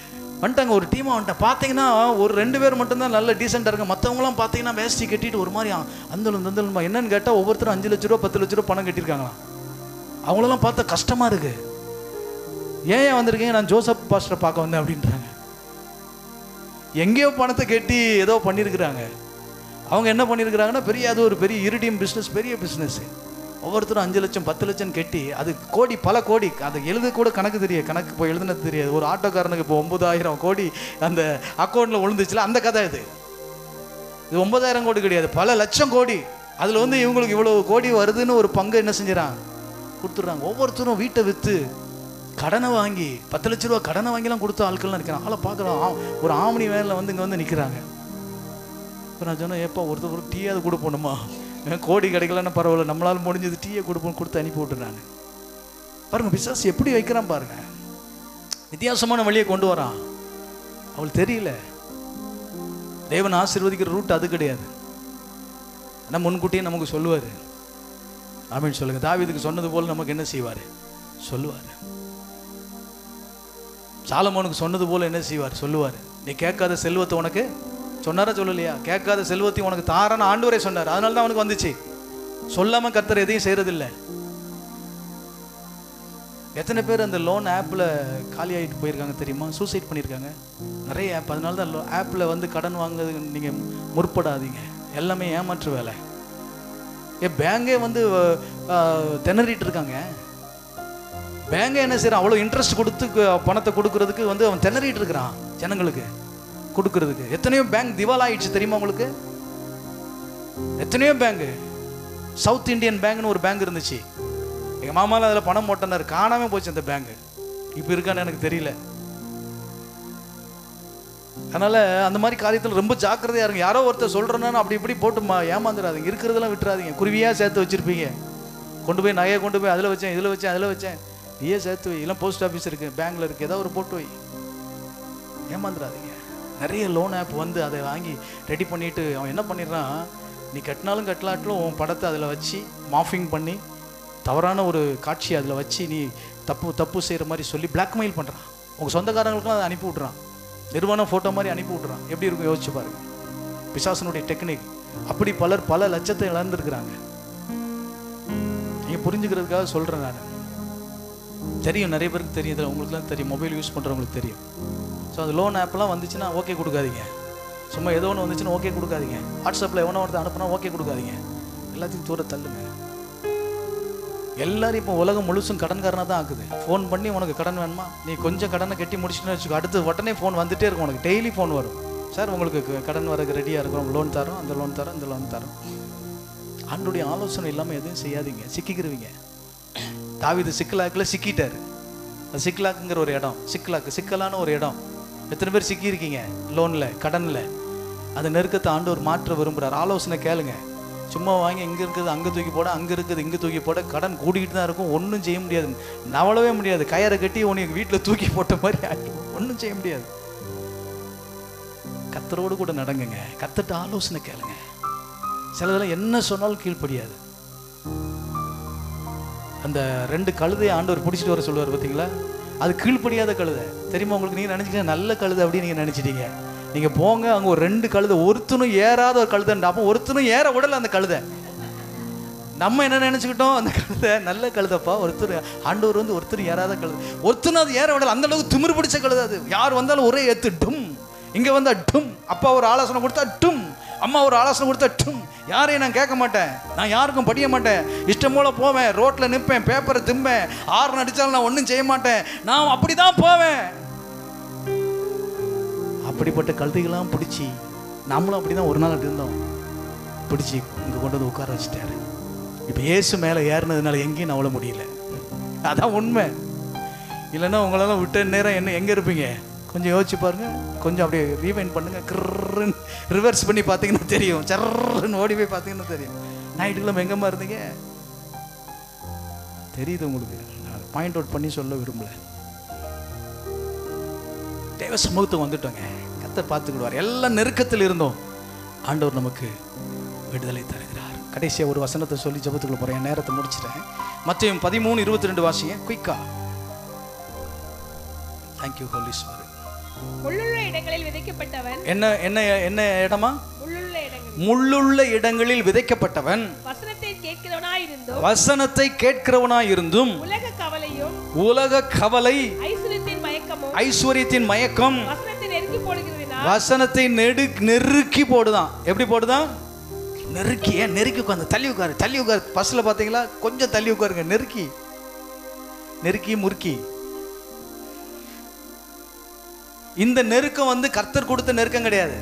வந்துட்டாங்க ஒரு டீமாக வந்துட்டேன் பார்த்தீங்கன்னா ஒரு ரெண்டு பேர் மட்டும்தான் நல்ல டீசெண்டாக இருங்க மற்றவங்களாம் பார்த்தீங்கன்னா வேஷ்டி கட்டிட்டு ஒரு மாதிரி அந்தலும் தந்தலுமா என்னன்னு கேட்டால் ஒவ்வொருத்தரும் அஞ்சு லட்ச ரூபா பத்து லட்ச ரூபா பணம் கட்டியிருக்காங்களாம் அவங்களெல்லாம் பார்த்தா கஷ்டமாக இருக்கு ஏன் ஏன் வந்திருக்கீங்க நான் ஜோசப் பாஸ்டரை பார்க்க வந்தேன் அப்படின்றாங்க எங்கேயோ பணத்தை கட்டி ஏதோ பண்ணியிருக்கிறாங்க அவங்க என்ன பண்ணியிருக்கிறாங்கன்னா பெரிய அது ஒரு பெரிய இரிடியம் பிஸ்னஸ் பெரிய பிஸ்னஸ் ஒவ்வொருத்தரும் அஞ்சு லட்சம் பத்து லட்சம் கட்டி அது கோடி பல கோடி அதை எழுத கூட கணக்கு தெரியாது கணக்கு இப்போ எழுதுனது தெரியாது ஒரு ஆட்டோக்காரனுக்கு இப்போ ஒன்பதாயிரம் கோடி அந்த அக்கௌண்ட்டில் விழுந்துச்சுல அந்த கதை இது இது ஒன்பதாயிரம் கோடி கிடையாது பல லட்சம் கோடி அதில் வந்து இவங்களுக்கு இவ்வளோ கோடி வருதுன்னு ஒரு பங்கு என்ன செஞ்சுறாங்க கொடுத்துட்றாங்க ஒவ்வொருத்தரும் வீட்டை விற்று கடனை வாங்கி பத்து லட்ச ரூபா கடனை வாங்கிலாம் கொடுத்த ஆட்கள்லாம் நிற்கிறாங்க ஆளை பார்க்குறோம் ஒரு ஆமணி வேனில் வந்து இங்கே வந்து நிற்கிறாங்க இப்போ நான் சொன்னேன் ஏப்பா ஒருத்தர் ஒரு டீயாவது கொடுப்போணுமா ஏன் கோடி கிடைக்கலன்னு பரவாயில்ல நம்மளால முடிஞ்சது டீயை கொடுப்போம் கொடுத்து அனுப்பி விட்டுறாங்க பாருங்க பிசாசு எப்படி வைக்கிறான் பாருங்க வித்தியாசமான வழியை கொண்டு வரான் அவளுக்கு தெரியல தேவன் ஆசீர்வதிக்கிற ரூட் அது கிடையாது ஆனால் முன்கூட்டியே நமக்கு சொல்லுவார் ஆமீன் சொல்லுங்க தாவீதுக்கு சொன்னது போல நமக்கு என்ன செய்வார் சொல்லுவார் சாலமோனுக்கு சொன்னது போல என்ன செய்வார் சொல்லுவார் நீ கேட்காத செல்வத்தை உனக்கு சொன்னாரா சொல்லலையா கேட்காத செல்வத்தை உனக்கு தாரான ஆண்டவரே சொன்னார் அதனால தான் அவனுக்கு வந்துச்சு சொல்லாம கர்த்தர் எதையும் செய்யறதில்ல எத்தனை பேர் அந்த லோன் ஆப்பில் காலி ஆகிட்டு போயிருக்காங்க தெரியுமா சூசைட் பண்ணியிருக்காங்க நிறைய ஆப் அதனால தான் ஆப்பில் வந்து கடன் வாங்குறது நீங்கள் முற்படாதீங்க எல்லாமே ஏமாற்று வேலை ஏ பேங்கே வந்து அஹ், திணறிட்டு இருக்காங்க பேங்க என்ன செய்யறான் அவ்வளோ இன்ட்ரெஸ்ட் கொடுத்து கு- பணத்தை கொடுக்கறதுக்கு வந்து அவன் திணறிட்டு இருக்கிறான் ஜனங்களுக்கு கொடுக்கறதுக்கு எத்தனையோ பேங்க் திவால் ஆயிடுச்சு தெரியுமா உங்களுக்கு எத்தனையோ பேங்க் சவுத் இந்தியன் பேங்க்னு ஒரு பேங்க் இருந்துச்சு எங்கள் மாமாலாம் அதில் பணம் போட்டனார் காணாம போச்சு அந்த பேங்க் இப்போ இருக்கான்னு எனக்கு தெரியல அதனால அந்த மாதிரி காரியத்தில் ரொம்ப ஜாக்கிரதையா இருங்க யாரோ ஒருத்தர் சொல்றேன்னா அப்படி இப்படி போட்டுமா ஏமாந்துடாதீங்க இருக்கிறதெல்லாம் விட்டுறாதீங்க குருவியா சேர்த்து வச்சிருப்பீங்க கொண்டு போய் நகையை கொண்டு போய் அதில் வச்சேன் இதில் வச்சேன் அதில் வச்சேன் நீயே சேர்த்து வை இல்லை போஸ்ட் ஆஃபீஸ் இருக்கு பேங்க்ல இருக்கு ஏதாவது ஒரு போட்டு வை ஏமாந்துடாதீங்க நிறைய லோன் ஆப் வந்து அதை வாங்கி ரெடி பண்ணிட்டு அவன் என்ன பண்ணிடுறான் நீ கட்டினாலும் கட்டலாட்டிலும் உன் படத்தை அதில் வச்சு மாஃபிங் பண்ணி தவறான ஒரு காட்சியை அதில் வச்சு நீ தப்பு தப்பு செய்கிற மாதிரி சொல்லி பிளாக்மெயில் பண்ணுறான் உங்கள் சொந்தக்காரங்களுக்கும் அதை அனுப்பி விட்றான் நிறுவனம் ஃபோட்டோ மாதிரி அனுப்பி விட்றான் எப்படி இருக்கும் யோசிச்சு பாருங்க பிசாசனுடைய டெக்னிக் அப்படி பலர் பல லட்சத்தை இழந்திருக்கிறாங்க நீங்கள் புரிஞ்சுக்கிறதுக்காக சொல்கிறேன் நான் தெரியும் நிறைய பேருக்கு தெரியும் இதில் உங்களுக்குலாம் தெரியும் மொபைல் யூஸ் பண்ணுறவங்களுக்கு தெரியும் ஸோ அந்த லோன் ஆப்லாம் வந்துச்சுன்னா ஓகே கொடுக்காதீங்க சும்மா ஏதோ ஒன்று வந்துச்சுன்னா ஓகே கொடுக்காதீங்க வாட்ஸ்அப்பில் எவனோ ஒருத்தர் அனுப்புனா ஓகே கொடுக்காதீங்க எல்லாத்தையும் தூர தள்ளுங்க எல்லாரும் இப்போ உலகம் முழுசும் கடன்காரனாக தான் ஆக்குது ஃபோன் பண்ணி உனக்கு கடன் வேணுமா நீ கொஞ்சம் கடனை கட்டி முடிச்சுன்னு வச்சுக்கோ அடுத்து உடனே ஃபோன் வந்துட்டே இருக்கும் உனக்கு டெய்லி ஃபோன் வரும் சார் உங்களுக்கு க- கடன் வரக்கு ரெடியாக இருக்கும் லோன் தரோம் அந்த லோன் தரோம் இந்த லோன் தரோம் ஆண்டுடைய ஆலோசனை இல்லாமல் எதுவும் செய்யாதீங்க சிக்கிக்கிருவீங்க தாவீது சிக்கலாக்கில் சிக்கிட்டாரு அது சிக்கலாக்குங்கிற ஒரு இடம் சிக்கலாக்கு சிக்கலான ஒரு இடம் எத்தனை பேர் சிக்கியிருக்கீங்க லோனில் கடனில் அந்த நெருக்கத்தை ஆண்டவர் மாற்ற விரும்புகிறார் ஆலோசனை கேளுங்க சும்மா வாங்கி இங்கே இருக்குது அங்கே தூக்கி போட அங்கே இருக்குது இங்கே தூக்கி போட கடன் கூடிக்கிட்டு தான் இருக்கும் ஒன்றும் செய்ய முடியாது நவளவே முடியாது கயரை கட்டி உனக்கு வீட்டில் தூக்கி போட்ட மாதிரி ஆகிடும் ஒன்றும் செய்ய முடியாது கத்தரோடு கூட நடங்குங்க கத்துட்டு ஆலோசனை கேளுங்க சிலதெல்லாம் என்ன சொன்னாலும் கீழ்ப்படியாது அந்த ரெண்டு கழுதையை ஆண்டவர் பிடிச்சிட்டு வர சொல்லுவார் பார்த்தீங்களா அது கீழ்ப்படியாத கழுதை தெரியுமா உங்களுக்கு நீங்கள் நினச்சிக்கிங்க நல்ல கழுதை அப்படின்னு நீங்கள் நினச்சிட்டீங்க நீங்கள் போங்க அங்கே ஒரு ரெண்டு கழுதை ஒருத்தனும் ஏறாத ஒரு கழுதைண்டா அப்போ ஒருத்தனும் ஏற விடல அந்த கழுதை நம்ம என்ன நினச்சிக்கிட்டோம் அந்த கழுதை நல்ல கழுதைப்பா ஒருத்தர் ஆண்டவர் வந்து ஒருத்தர் ஏறாத கழுதை ஒருத்தனும் அது ஏற விடல அந்த அளவுக்கு திமிரு பிடிச்ச கழுதை அது யார் வந்தாலும் ஒரே ஏத்து டும் இங்கே வந்தா டும் அப்பா ஒரு ஆலோசனை கொடுத்தா டும் அம்மா ஒரு ஆலோசனை கொடுத்தா டும் யாரையும் நான் கேட்க மாட்டேன் நான் யாருக்கும் படிய மாட்டேன் இஷ்டம் போல போவேன் ரோட்டில் நிற்பேன் பேப்பரை திம்பேன் ஆறு அடித்தாலும் நான் ஒன்றும் செய்ய மாட்டேன் நான் அப்படி தான் போவேன் அப்படிப்பட்ட கழுதைகளாம் பிடிச்சி நம்மளும் அப்படி தான் ஒரு நாள் அப்படி இருந்தோம் பிடிச்சி இங்கே கொண்டு வந்து உட்கார வச்சுட்டாரு இப்போ இயேசு மேலே ஏறினதுனால எங்கேயும் நவள முடியல அதான் உண்மை இல்லைன்னா உங்களெல்லாம் விட்ட நேரம் என்ன எங்கே இருப்பீங்க கொஞ்சம் யோசிச்சு பாருங்க கொஞ்சம் அப்படியே ரீவைண்ட் பண்ணுங்க கிருன்னு ரிவர்ஸ் பண்ணி பார்த்தீங்கன்னா தெரியும் சர்ன்னு ஓடி போய் பார்த்தீங்கன்னா தெரியும் நைட்டுக்குள்ள எங்கம்மா இருந்தீங்க தெரியுது உங்களுக்கு நான் பாயிண்ட் அவுட் பண்ணி சொல்ல விரும்பல தேவ சமூகத்துக்கு வந்துட்டோங்க கத்தை பார்த்துக்கிடுவார் எல்லா நெருக்கத்தில் இருந்தோம் ஆண்டவர் நமக்கு விடுதலை தருகிறார் கடைசியாக ஒரு வசனத்தை சொல்லி ஜெபத்துக்குள்ள போகிறேன் என் நேரத்தை முடிச்சிட்டேன் மத்தையும் பதிமூணு இருபத்தி ரெண்டு வாசிங்க குயிக்கா தேங்க்யூ ஹோலி ஸ்வரன் முள்ளுள்ள இடங்களில் விதைக்கப்பட்டவன் என்ன என்ன என்ன இடமா முள்ளுள்ள இடங்கள் முள்ளுள்ள இடங்களில் விதைக்கப்பட்டவன் வசனத்தை கேட்கிறவனாயிருந்தும் வசனத்தை கேட்கிறவனாய் இருந்தும் உலக கவலையும் உலக கவலை ஐஸ்வர்யத்தின் மயக்கமும் ஐஸ்வர்யத்தின் மயக்கம் வசனத்தை நெருக்கி போடுகிறதுனால் வசனத்தை நெடு நெருக்கி போடுதான் எப்படி போடுதான் நெருக்கி ஏன் நெருக்கி உட்காந்து தள்ளி உட்காரு தள்ளி உட்காரு பஸ்ஸில் பார்த்தீங்களா கொஞ்சம் தள்ளி உட்காருங்க நெருக்கி நெருக்கி முறுக்கி இந்த நெருக்கம் வந்து கர்த்தர் கொடுத்த நெருக்கம் கிடையாது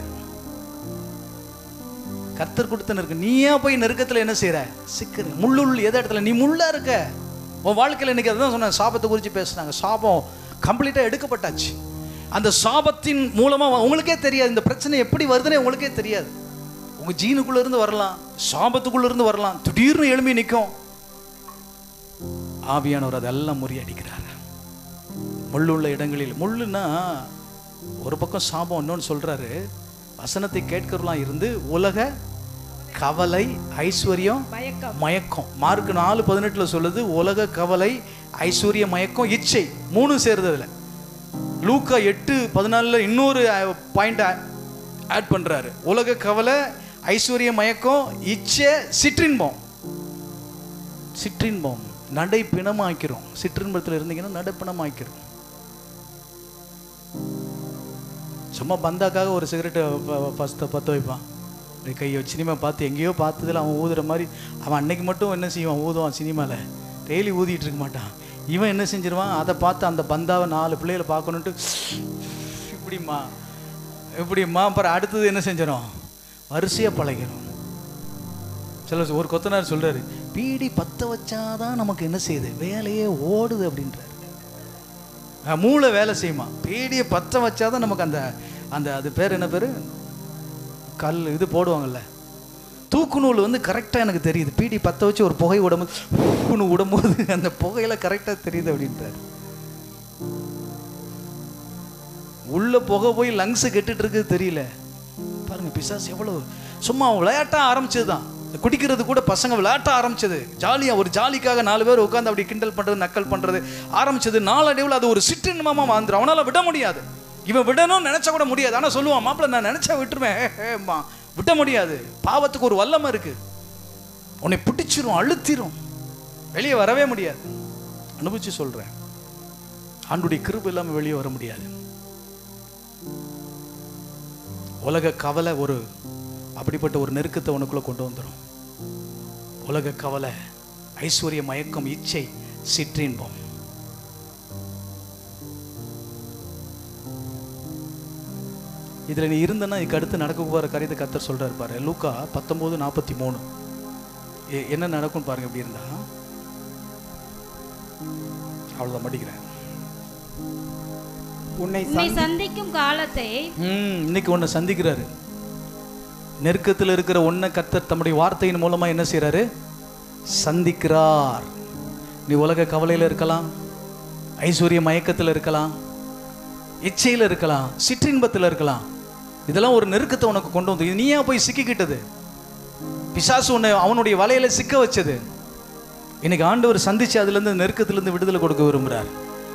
கர்த்தர் கொடுத்த நெருக்கம் நீயா போய் நெருக்கத்தில் என்ன செய்யற சிக்கிற முள்ளுள் எந்த இடத்துல நீ முள்ளா இருக்க உன் வாழ்க்கையில் இன்னைக்கு அதுதான் சொன்னேன் சாபத்தை குறித்து பேசுனாங்க சாபம் கம்ப்ளீட்டாக எடுக்கப்பட்டாச்சு அந்த சாபத்தின் மூலமாக உங்களுக்கே தெரியாது இந்த பிரச்சனை எப்படி வருதுன்னே உங்களுக்கே தெரியாது உங்கள் ஜீனுக்குள்ள இருந்து வரலாம் சாபத்துக்குள்ள இருந்து வரலாம் திடீர்னு எழும்பி நிற்கும் ஆவியானவர் அதெல்லாம் முறியடிக்கிறார் முள்ளுள்ள இடங்களில் முள்ளுன்னா ஒரு பக்கம் சாபம் இன்னொன்று சொல்றாரு வசனத்தை கேட்கறலாம் இருந்து உலக கவலை ஐஸ்வர்யம் மயக்கம் மயக்கம் மார்க் நாலு பதினெட்டுல சொல்லுது உலக கவலை ஐஸ்வர்ய மயக்கம் இச்சை மூணு சேருது அதுல லூக்கா எட்டு பதினாலில் இன்னொரு பாயிண்ட் ஆட் பண்றாரு உலக கவலை ஐஸ்வர்ய மயக்கம் இச்சை சிற்றின்பம் சிற்றின்பம் நடை பிணமாக்கிறோம் சிற்றின்பத்தில் இருந்தீங்கன்னா நடை பிணமாக்கிறோம் சும்மா பந்தாக்காக ஒரு சிகரெட்டை ஃபஸ்ட்டை பற்ற வைப்பான் இப்படி கையை வச்சு சினிமா பார்த்து எங்கேயோ பார்த்ததுல அவன் ஊதுற மாதிரி அவன் அன்னைக்கு மட்டும் என்ன செய்வான் ஊதுவான் சினிமாவில் டெய்லி ஊதிட்டு இருக்க மாட்டான் இவன் என்ன செஞ்சிருவான் அதை பார்த்து அந்த பந்தாவை நாலு பிள்ளைகளை பார்க்கணுன்ட்டு இப்படிம்மா இப்படிம்மா அப்புறம் அடுத்தது என்ன செஞ்சிடும் வரிசையாக பழகிறோம் சில ஒரு கொத்தனார் சொல்றாரு பீடி பத்த வச்சாதான் நமக்கு என்ன செய்யுது வேலையே ஓடுது அப்படின்றாரு அஹ் மூளை வேலை செய்யுமா பீடியை பற்ற வச்சாதான் நமக்கு அந்த அந்த அது பேர் என்ன பேர் கல் இது போடுவாங்கல்ல தூக்கு நூல் வந்து கரெக்டாக எனக்கு தெரியுது பீடி பற்ற வச்சு ஒரு புகை விடும்போது உன்னு விடும்போது அந்த புகையில கரெக்டாக தெரியுது அப்படின்றாரு உள்ள புகை போய் லங்ஸ் கெட்டுட்டு இருக்குது தெரியல பாருங்க பிசாஸ் எவ்வளவு சும்மா விளையாட்டா ஆரம்பிச்சது தான் குடிக்கிறது கூட பசங்க விளையாட்ட ஆரம்பிச்சது ஜாலியா ஒரு ஜாலிக்காக நாலு பேர் உட்காந்து அப்படி கிண்டல் பண்றது நக்கல் பண்றது ஆரம்பிச்சது நாளடைவில் அது ஒரு சிற்றின்பமா வாழ்ந்துரும் அவனால விட முடியாது இவன் விடணும்னு நினைச்சா கூட முடியாது ஆனா சொல்லுவான் மாப்பிள்ள நான் நினைச்சா விட்டுருவேன் ஹே, ஹேம்மா. விட முடியாது பாவத்துக்கு ஒரு வல்லமை இருக்கு உன்னை பிடிச்சிரும் அழுத்திரும் வெளியே வரவே முடியாது அனுபவிச்சு சொல்றேன் ஆண்டுடைய கிருபை இல்லாம வெளியே வர முடியாது உலக கவலை ஒரு அப்படிப்பட்ட ஒரு நெருக்கத்தை உனக்குள்ள கொண்டு வந்துடும் உலக கவலை ஐஸ்வர்ய மயக்கம் இச்சை சிற்றின்பம் இதுல நீ இருந்தனா இதுக்கு அடுத்து நடக்க போகிற காரியத்தை கர்த்தர் சொல்றாரு பாரு லூக்கா பத்தொன்பது நாற்பத்தி மூணு என்ன நடக்கும் பாருங்க எப்படி இருந்தா அவ்வளோதான் படிக்கிறேன் உன்னை உன்னை சந்திக்கும் காலத்தை ம் இன்னைக்கு உன்னை சந்திக்கிறாரு நெருக்கத்தில் இருக்கிற ஒன்றை கர்த்தர் தம்முடைய வார்த்தையின் மூலமா என்ன செய்றாரு சந்திக்கிறார் நீ உலக கவலையில் இருக்கலாம் ஐஸ்வர்ய மயக்கத்தில் இருக்கலாம் இச்சையில் இருக்கலாம் சிற்றின்பத்தில் இருக்கலாம் இதெல்லாம் ஒரு நெருக்கத்தை உனக்கு கொண்டு வந்து இது நீயா போய் சிக்கிக்கிட்டது பிசாசு உன்னை அவனுடைய வலையில சிக்க வச்சது இன்னைக்கு ஆண்டவர் சந்திச்சு அதுலேருந்து நெருக்கத்திலிருந்து விடுதலை கொடுக்க விரும்புகிறார்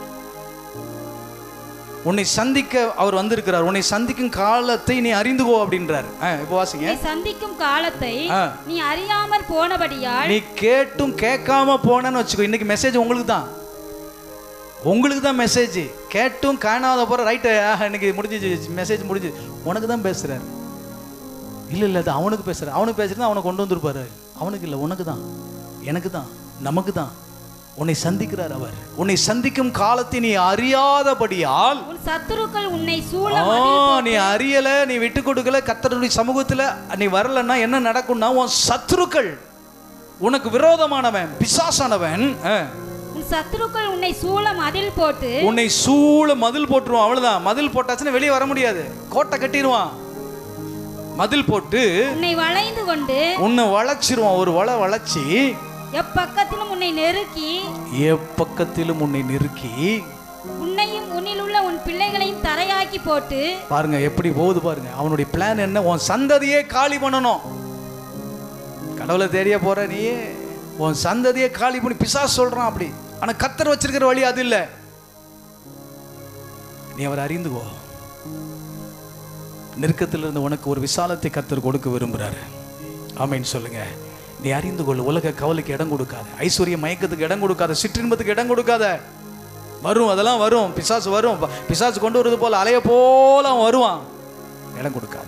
உன்னை சந்திக்க அவர் வந்திருக்கிறார் உன்னை சந்திக்கும் காலத்தை நீ அறிந்துகோ அப்படின்றார் ஆ, இப்போ வாசிங்க உன்னை சந்திக்கும் காலத்தை ஆ. நீ அறியாமற் போனபடியால் நீ கேட்டும் கேட்காம போனேன்னு வச்சுக்கோ இன்னைக்கு மெசேஜ் உங்களுக்கு தான் உங்களுக்கு தான் மெசேஜ் கேட்டும் காணாத போற ரைட்டு இன்னைக்கு முடிஞ்சிச்சு மெசேஜ் முடிஞ்சு உனக்கு தான் பேசுறாரு இல்லை இல்லை அது அவனுக்கு பேசுறாரு அவனுக்கு பேசுறது அவனை கொண்டு வந்திருப்பாரு அவனுக்கு இல்லை உனக்கு தான் எனக்கு தான் நமக்கு தான் உன்னை சந்திக்கிறார் அவர் உன்னை சந்திக்கும் காலத்தை நீ அறியாதபடியால் உன் சத்துருக்கள் உன்னை சூழ ஆ, நீ அறியல நீ விட்டு கொடுக்கல கத்தருடைய சமூகத்துல நீ வரலன்னா என்ன நடக்கும்னா உன் சத்துருக்கள் உனக்கு விரோதமானவன் பிசாசானவன் ஆ, உன் சத்துருக்கள் உன்னை சூழ மதில் போட்டு உன்னை சூழ மதில் போட்டுருவான் அவ்வளவுதான் மதில் போட்டாச்சுன்னா வெளியே வர முடியாது கோட்டை கட்டிடுவான் மதில் போட்டு உன்னை வளைந்து கொண்டு உன்னை வளைச்சிருவான் ஒரு வலை வளைச்சி எப்பக்கத்திலும் உன்னை நெருக்கி எப்பக்கத்திலும் உன்னை நெருக்கி உன்னையும் உன்னில் உள்ள உன் பிள்ளைகளையும் தரையாக்கி போட்டு பாருங்க எப்படி போகுது பாருங்க அவனுடைய பிளான் என்ன உன் சந்ததியே காலி பண்ணணும் கடவுளை தேடிய போற நீ உன் சந்ததியை காலி பண்ணி பிசாசு சொல்றான் அப்படி ஆனா கத்தர் வச்சிருக்கிற வழி அது இல்லை நீ அவரை அறிந்துக்கோ நெருக்கத்தில் இருந்த உனக்கு ஒரு விசாலத்தை கர்த்தர் கொடுக்க விரும்புகிறாரு ஆமைன்னு சொல்லுங்க நீ அறிந்து கொள் உலக கவலைக்கு இடம் கொடுக்காத ஐஸ்வர்ய மயக்கத்துக்கு இடம் கொடுக்காத சிற்றின்பத்துக்கு இடம் கொடுக்காத வரும் அதெல்லாம் வரும் பிசாசு வரும் ப- பிசாசு கொண்டு வருது போல அலைய போல அவன் வருவான் இடம் கொடுக்காத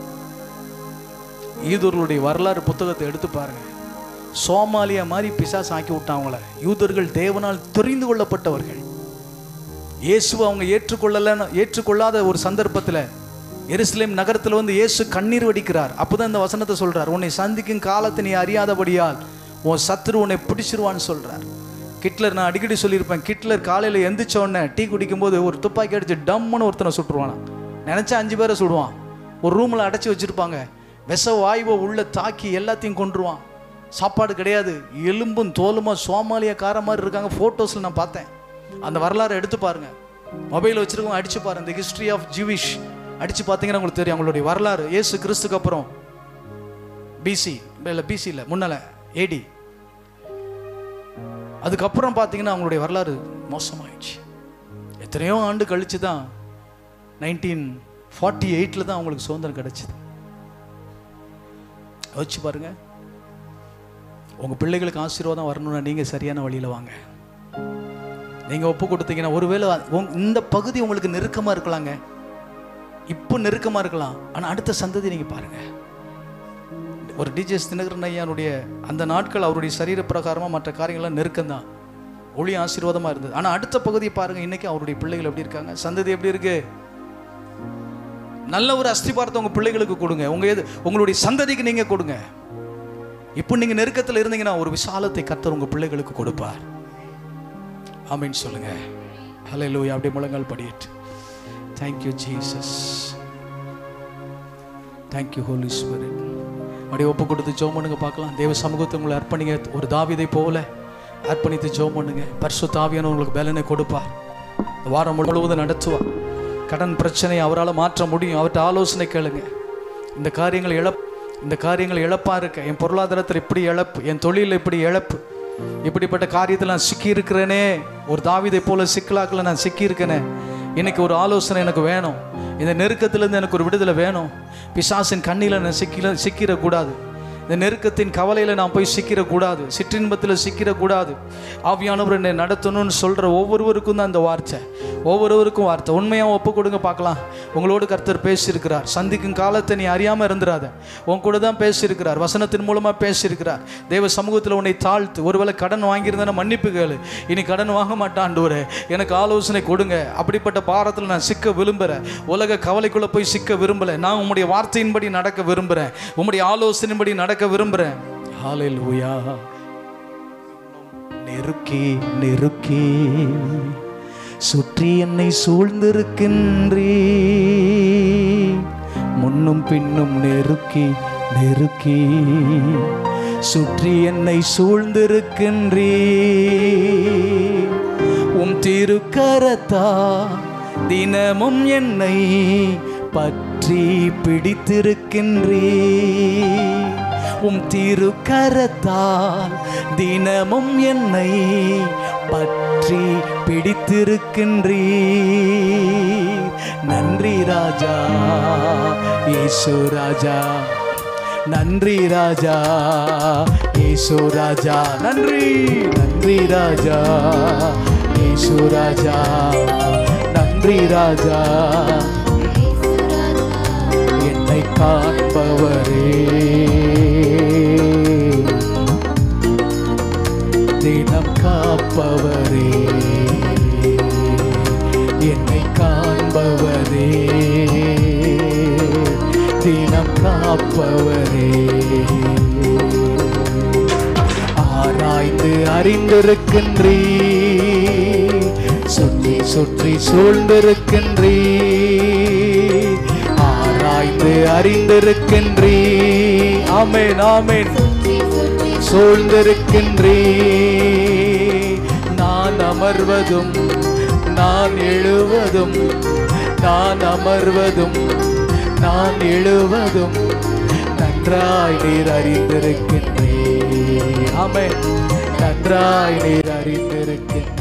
யூதர்களுடைய வரலாறு புத்தகத்தை எடுத்து பாருங்க சோமாலியா மாதிரி பிசாசு ஆக்கி விட்டான் அவங்கள யூதர்கள் தேவனால் தெரிந்து கொள்ளப்பட்டவர்கள் இயேசுவை அவங்க ஏற்றுக்கொள்ளலன்னு ஏற்றுக்கொள்ளாத ஒரு சந்தர்ப்பத்தில் எருசலேம் நகரத்தில் வந்து இயேசு கண்ணீர் வடிக்கிறார் அப்பதான் இந்த வசனத்தை சொல்றார் உன்னை சந்திக்கும் காலத்தை நீ அறியாதபடியால் உன் சத்துரு உன்னை பிடிச்சிருவான்னு சொல்றார் கிட்லர் நான் அடிக்கடி சொல்லியிருப்பேன் கிட்லர் காலையில் எந்திரிச்ச உடனே டீ குடிக்கும்போது ஒரு துப்பாக்கி அடிச்சு டம்முன்னு ஒருத்தனை சுட்டுருவானா நினைச்சா அஞ்சு பேரை சுடுவான் ஒரு ரூமில் அடைச்சி வச்சிருப்பாங்க விஷ வாயுவை உள்ள தாக்கி எல்லாத்தையும் கொன்றுவான் சாப்பாடு கிடையாது எலும்பும் தோலுமா சோமாலியக்கார மாதிரி இருக்காங்க ஃபோட்டோஸில் நான் பார்த்தேன் அந்த வரலாறை எடுத்து பாருங்க மொபைல் வச்சிருக்கவங்க அடிச்சு பாருங்க இந்த ஹிஸ்ட்ரி ஆஃப் ஜூவிஷ் அடிச்சு பார்த்தீங்கன்னா உங்களுக்கு தெரியும் அவங்களுடைய வரலாறு இயேசு கிறிஸ்துக்கு அப்புறம் பிசி இல்லை பிசி இல்லை முன்னால ஏடி அதுக்கப்புறம் பார்த்தீங்கன்னா அவங்களுடைய வரலாறு மோசமாயிடுச்சு எத்தனையோ ஆண்டு கழிச்சு தான் நைன்டீன் ஃபார்ட்டி எயிட்டில் தான் அவங்களுக்கு சுதந்திரம் கிடைச்சிது யோசிச்சு பாருங்க உங்க பிள்ளைகளுக்கு ஆசீர்வாதம் வரணும்னா நீங்க சரியான வழியில வாங்க நீங்க ஒப்பு கொடுத்தீங்கன்னா ஒருவேளை உங்க- இந்த பகுதி உங்களுக்கு நெருக்கமா இருக்கலாங்க இப்போ நெருக்கமா இருக்கலாம் ஆனா அடுத்த சந்ததி நீங்க பாருங்க ஒரு டிஜிஎஸ் தினகரன் ஐயானுடைய அந்த நாட்கள் அவருடைய சரீர பிரகாரமா மற்ற காரியங்கள்லாம் நெருக்கம்தான் ஒளி ஆசீர்வாதமா இருந்தது ஆனா அடுத்த பகுதியை பாருங்க இன்னைக்கு அவருடைய பிள்ளைகள் எப்படி இருக்காங்க சந்ததி எப்படி இருக்கு நல்ல ஒரு அஸ்திபாரத்தை உங்க பிள்ளைகளுக்கு கொடுங்க உங்க எது உங்களுடைய சந்ததிக்கு நீங்க கொடுங்க இப்போ நீங்க நெருக்கத்தில் இருந்தீங்கன்னா ஒரு விசாலத்தை கர்த்தர் உங்க பிள்ளைகளுக்கு கொடுப்பார் ஆமென் சொல்லுங்க ஹalleluya அப்படியே முழங்கால் படியிட்டு thank you Jesus thank you holy spirit அப்படியே ஒப்பு கொடுத்து ஜெபம் பண்ணுங்க பார்க்கலாம் தேவ சமூகத்தை உங்களை அர்ப்பணிங்க ஒரு தாவீதை போல அர்ப்பணித்து ஜெபம் பண்ணுங்க பரிசுத்த ஆவியான உங்களுக்கு பலனை கொடுப்பார் இந்த வாரம் முழுவதும் நடத்துவார் கடன் பிரச்சனையை அவரால் மாற்ற முடியும் அவர்கிட்ட ஆலோசனை கேளுங்க இந்த காரியங்கள் இழப் இந்த காரியங்கள் இழப்பா இருக்க என் பொருளாதாரத்தில் இப்படி இழப்பு என் தொழிலில் இப்படி இழப்பு இப்படிப்பட்ட காரியத்தில் நான் சிக்கி இருக்கிறேனே ஒரு தாவிதை போல சிக்கலாக்கில் நான் சிக்கி இருக்கேனே இன்னைக்கு ஒரு ஆலோசனை எனக்கு வேணும் இந்த நெருக்கத்திலேருந்து எனக்கு ஒரு விடுதலை வேணும் பிசாசின் கண்ணியில் நான் சிக்கில சிக்கிடக்கூடாது இந்த நெருக்கத்தின் கவலையில் நான் போய் சிக்கிடக்கூடாது சிற்றின்பத்தில் சிக்கிடக்கூடாது ஆவியானவர் என்னை நடத்தணும்னு சொல்கிற ஒவ்வொருவருக்கும் தான் அந்த வார்த்தை ஒவ்வொருவருக்கும் வார்த்தை உண்மையாக ஒப்பு கொடுங்க பார்க்கலாம் உங்களோடு கர்த்தர் பேசியிருக்கிறார் சந்திக்கும் காலத்தை நீ அறியாமல் இருந்துராத உன் கூட தான் பேசியிருக்கிறார் வசனத்தின் மூலமாக பேசியிருக்கிறார் தேவ சமூகத்தில் உன்னை தாழ்த்து ஒருவேளை கடன் வாங்கியிருந்தேன்னா மன்னிப்பு கேளு இனி கடன் வாங்க மாட்டாண்டவரே எனக்கு ஆலோசனை கொடுங்க அப்படிப்பட்ட பாரத்தில் நான் சிக்க விரும்புகிறேன் உலக கவலைக்குள்ளே போய் சிக்க விரும்பலை நான் உம்முடைய வார்த்தையின்படி நடக்க விரும்புகிறேன் உம்முடைய ஆலோசனையின்படி நடக்க விரும்புகிறேன் ஹalleluya நெருக்கி நெருக்கி சுற்றி என்னை சூழ்ந்திருக்கின்றீ முன்னும் பின்னும் நெருக்கி நெருக்கி சுற்றி என்னை சூழ்ந்திருக்கின்றீ உம் திருக்கரத்தா தினமும் என்னை பற்றி பிடித்திருக்கின்றீ உம் திருக்கரத்தால் தினமும் என்னை பற்றி பிடித்திருக்கின்றீ நன்றி ராஜா இயேசு ராஜா நன்றி ராஜா இயேசு ராஜா நன்றி நன்றி ராஜா இயேசு ராஜா நன்றி ராஜா என்னை காண்பவரே தினம் காப்பவரே என்னை காண்பவரே தினம் காப்பவரே ஆராய்ந்து அறிந்திருக்கின்றீ சுற்றி சுற்றி சூழ்ந்திருக்கின்றீ ஆராய்ந்து அறிந்திருக்கின்றீ ஆமென் ஆமென் சூழ்ந்திருக்கின்றீ நான் அமர்வதும் நான் எழுவதும் நான் அமர்வதும் நான் எழுவதும் நன்றாய் நீர் அறிந்திருக்கின்றே ஆமென் நன்றாய் நீர் அறிந்திருக்கின்றே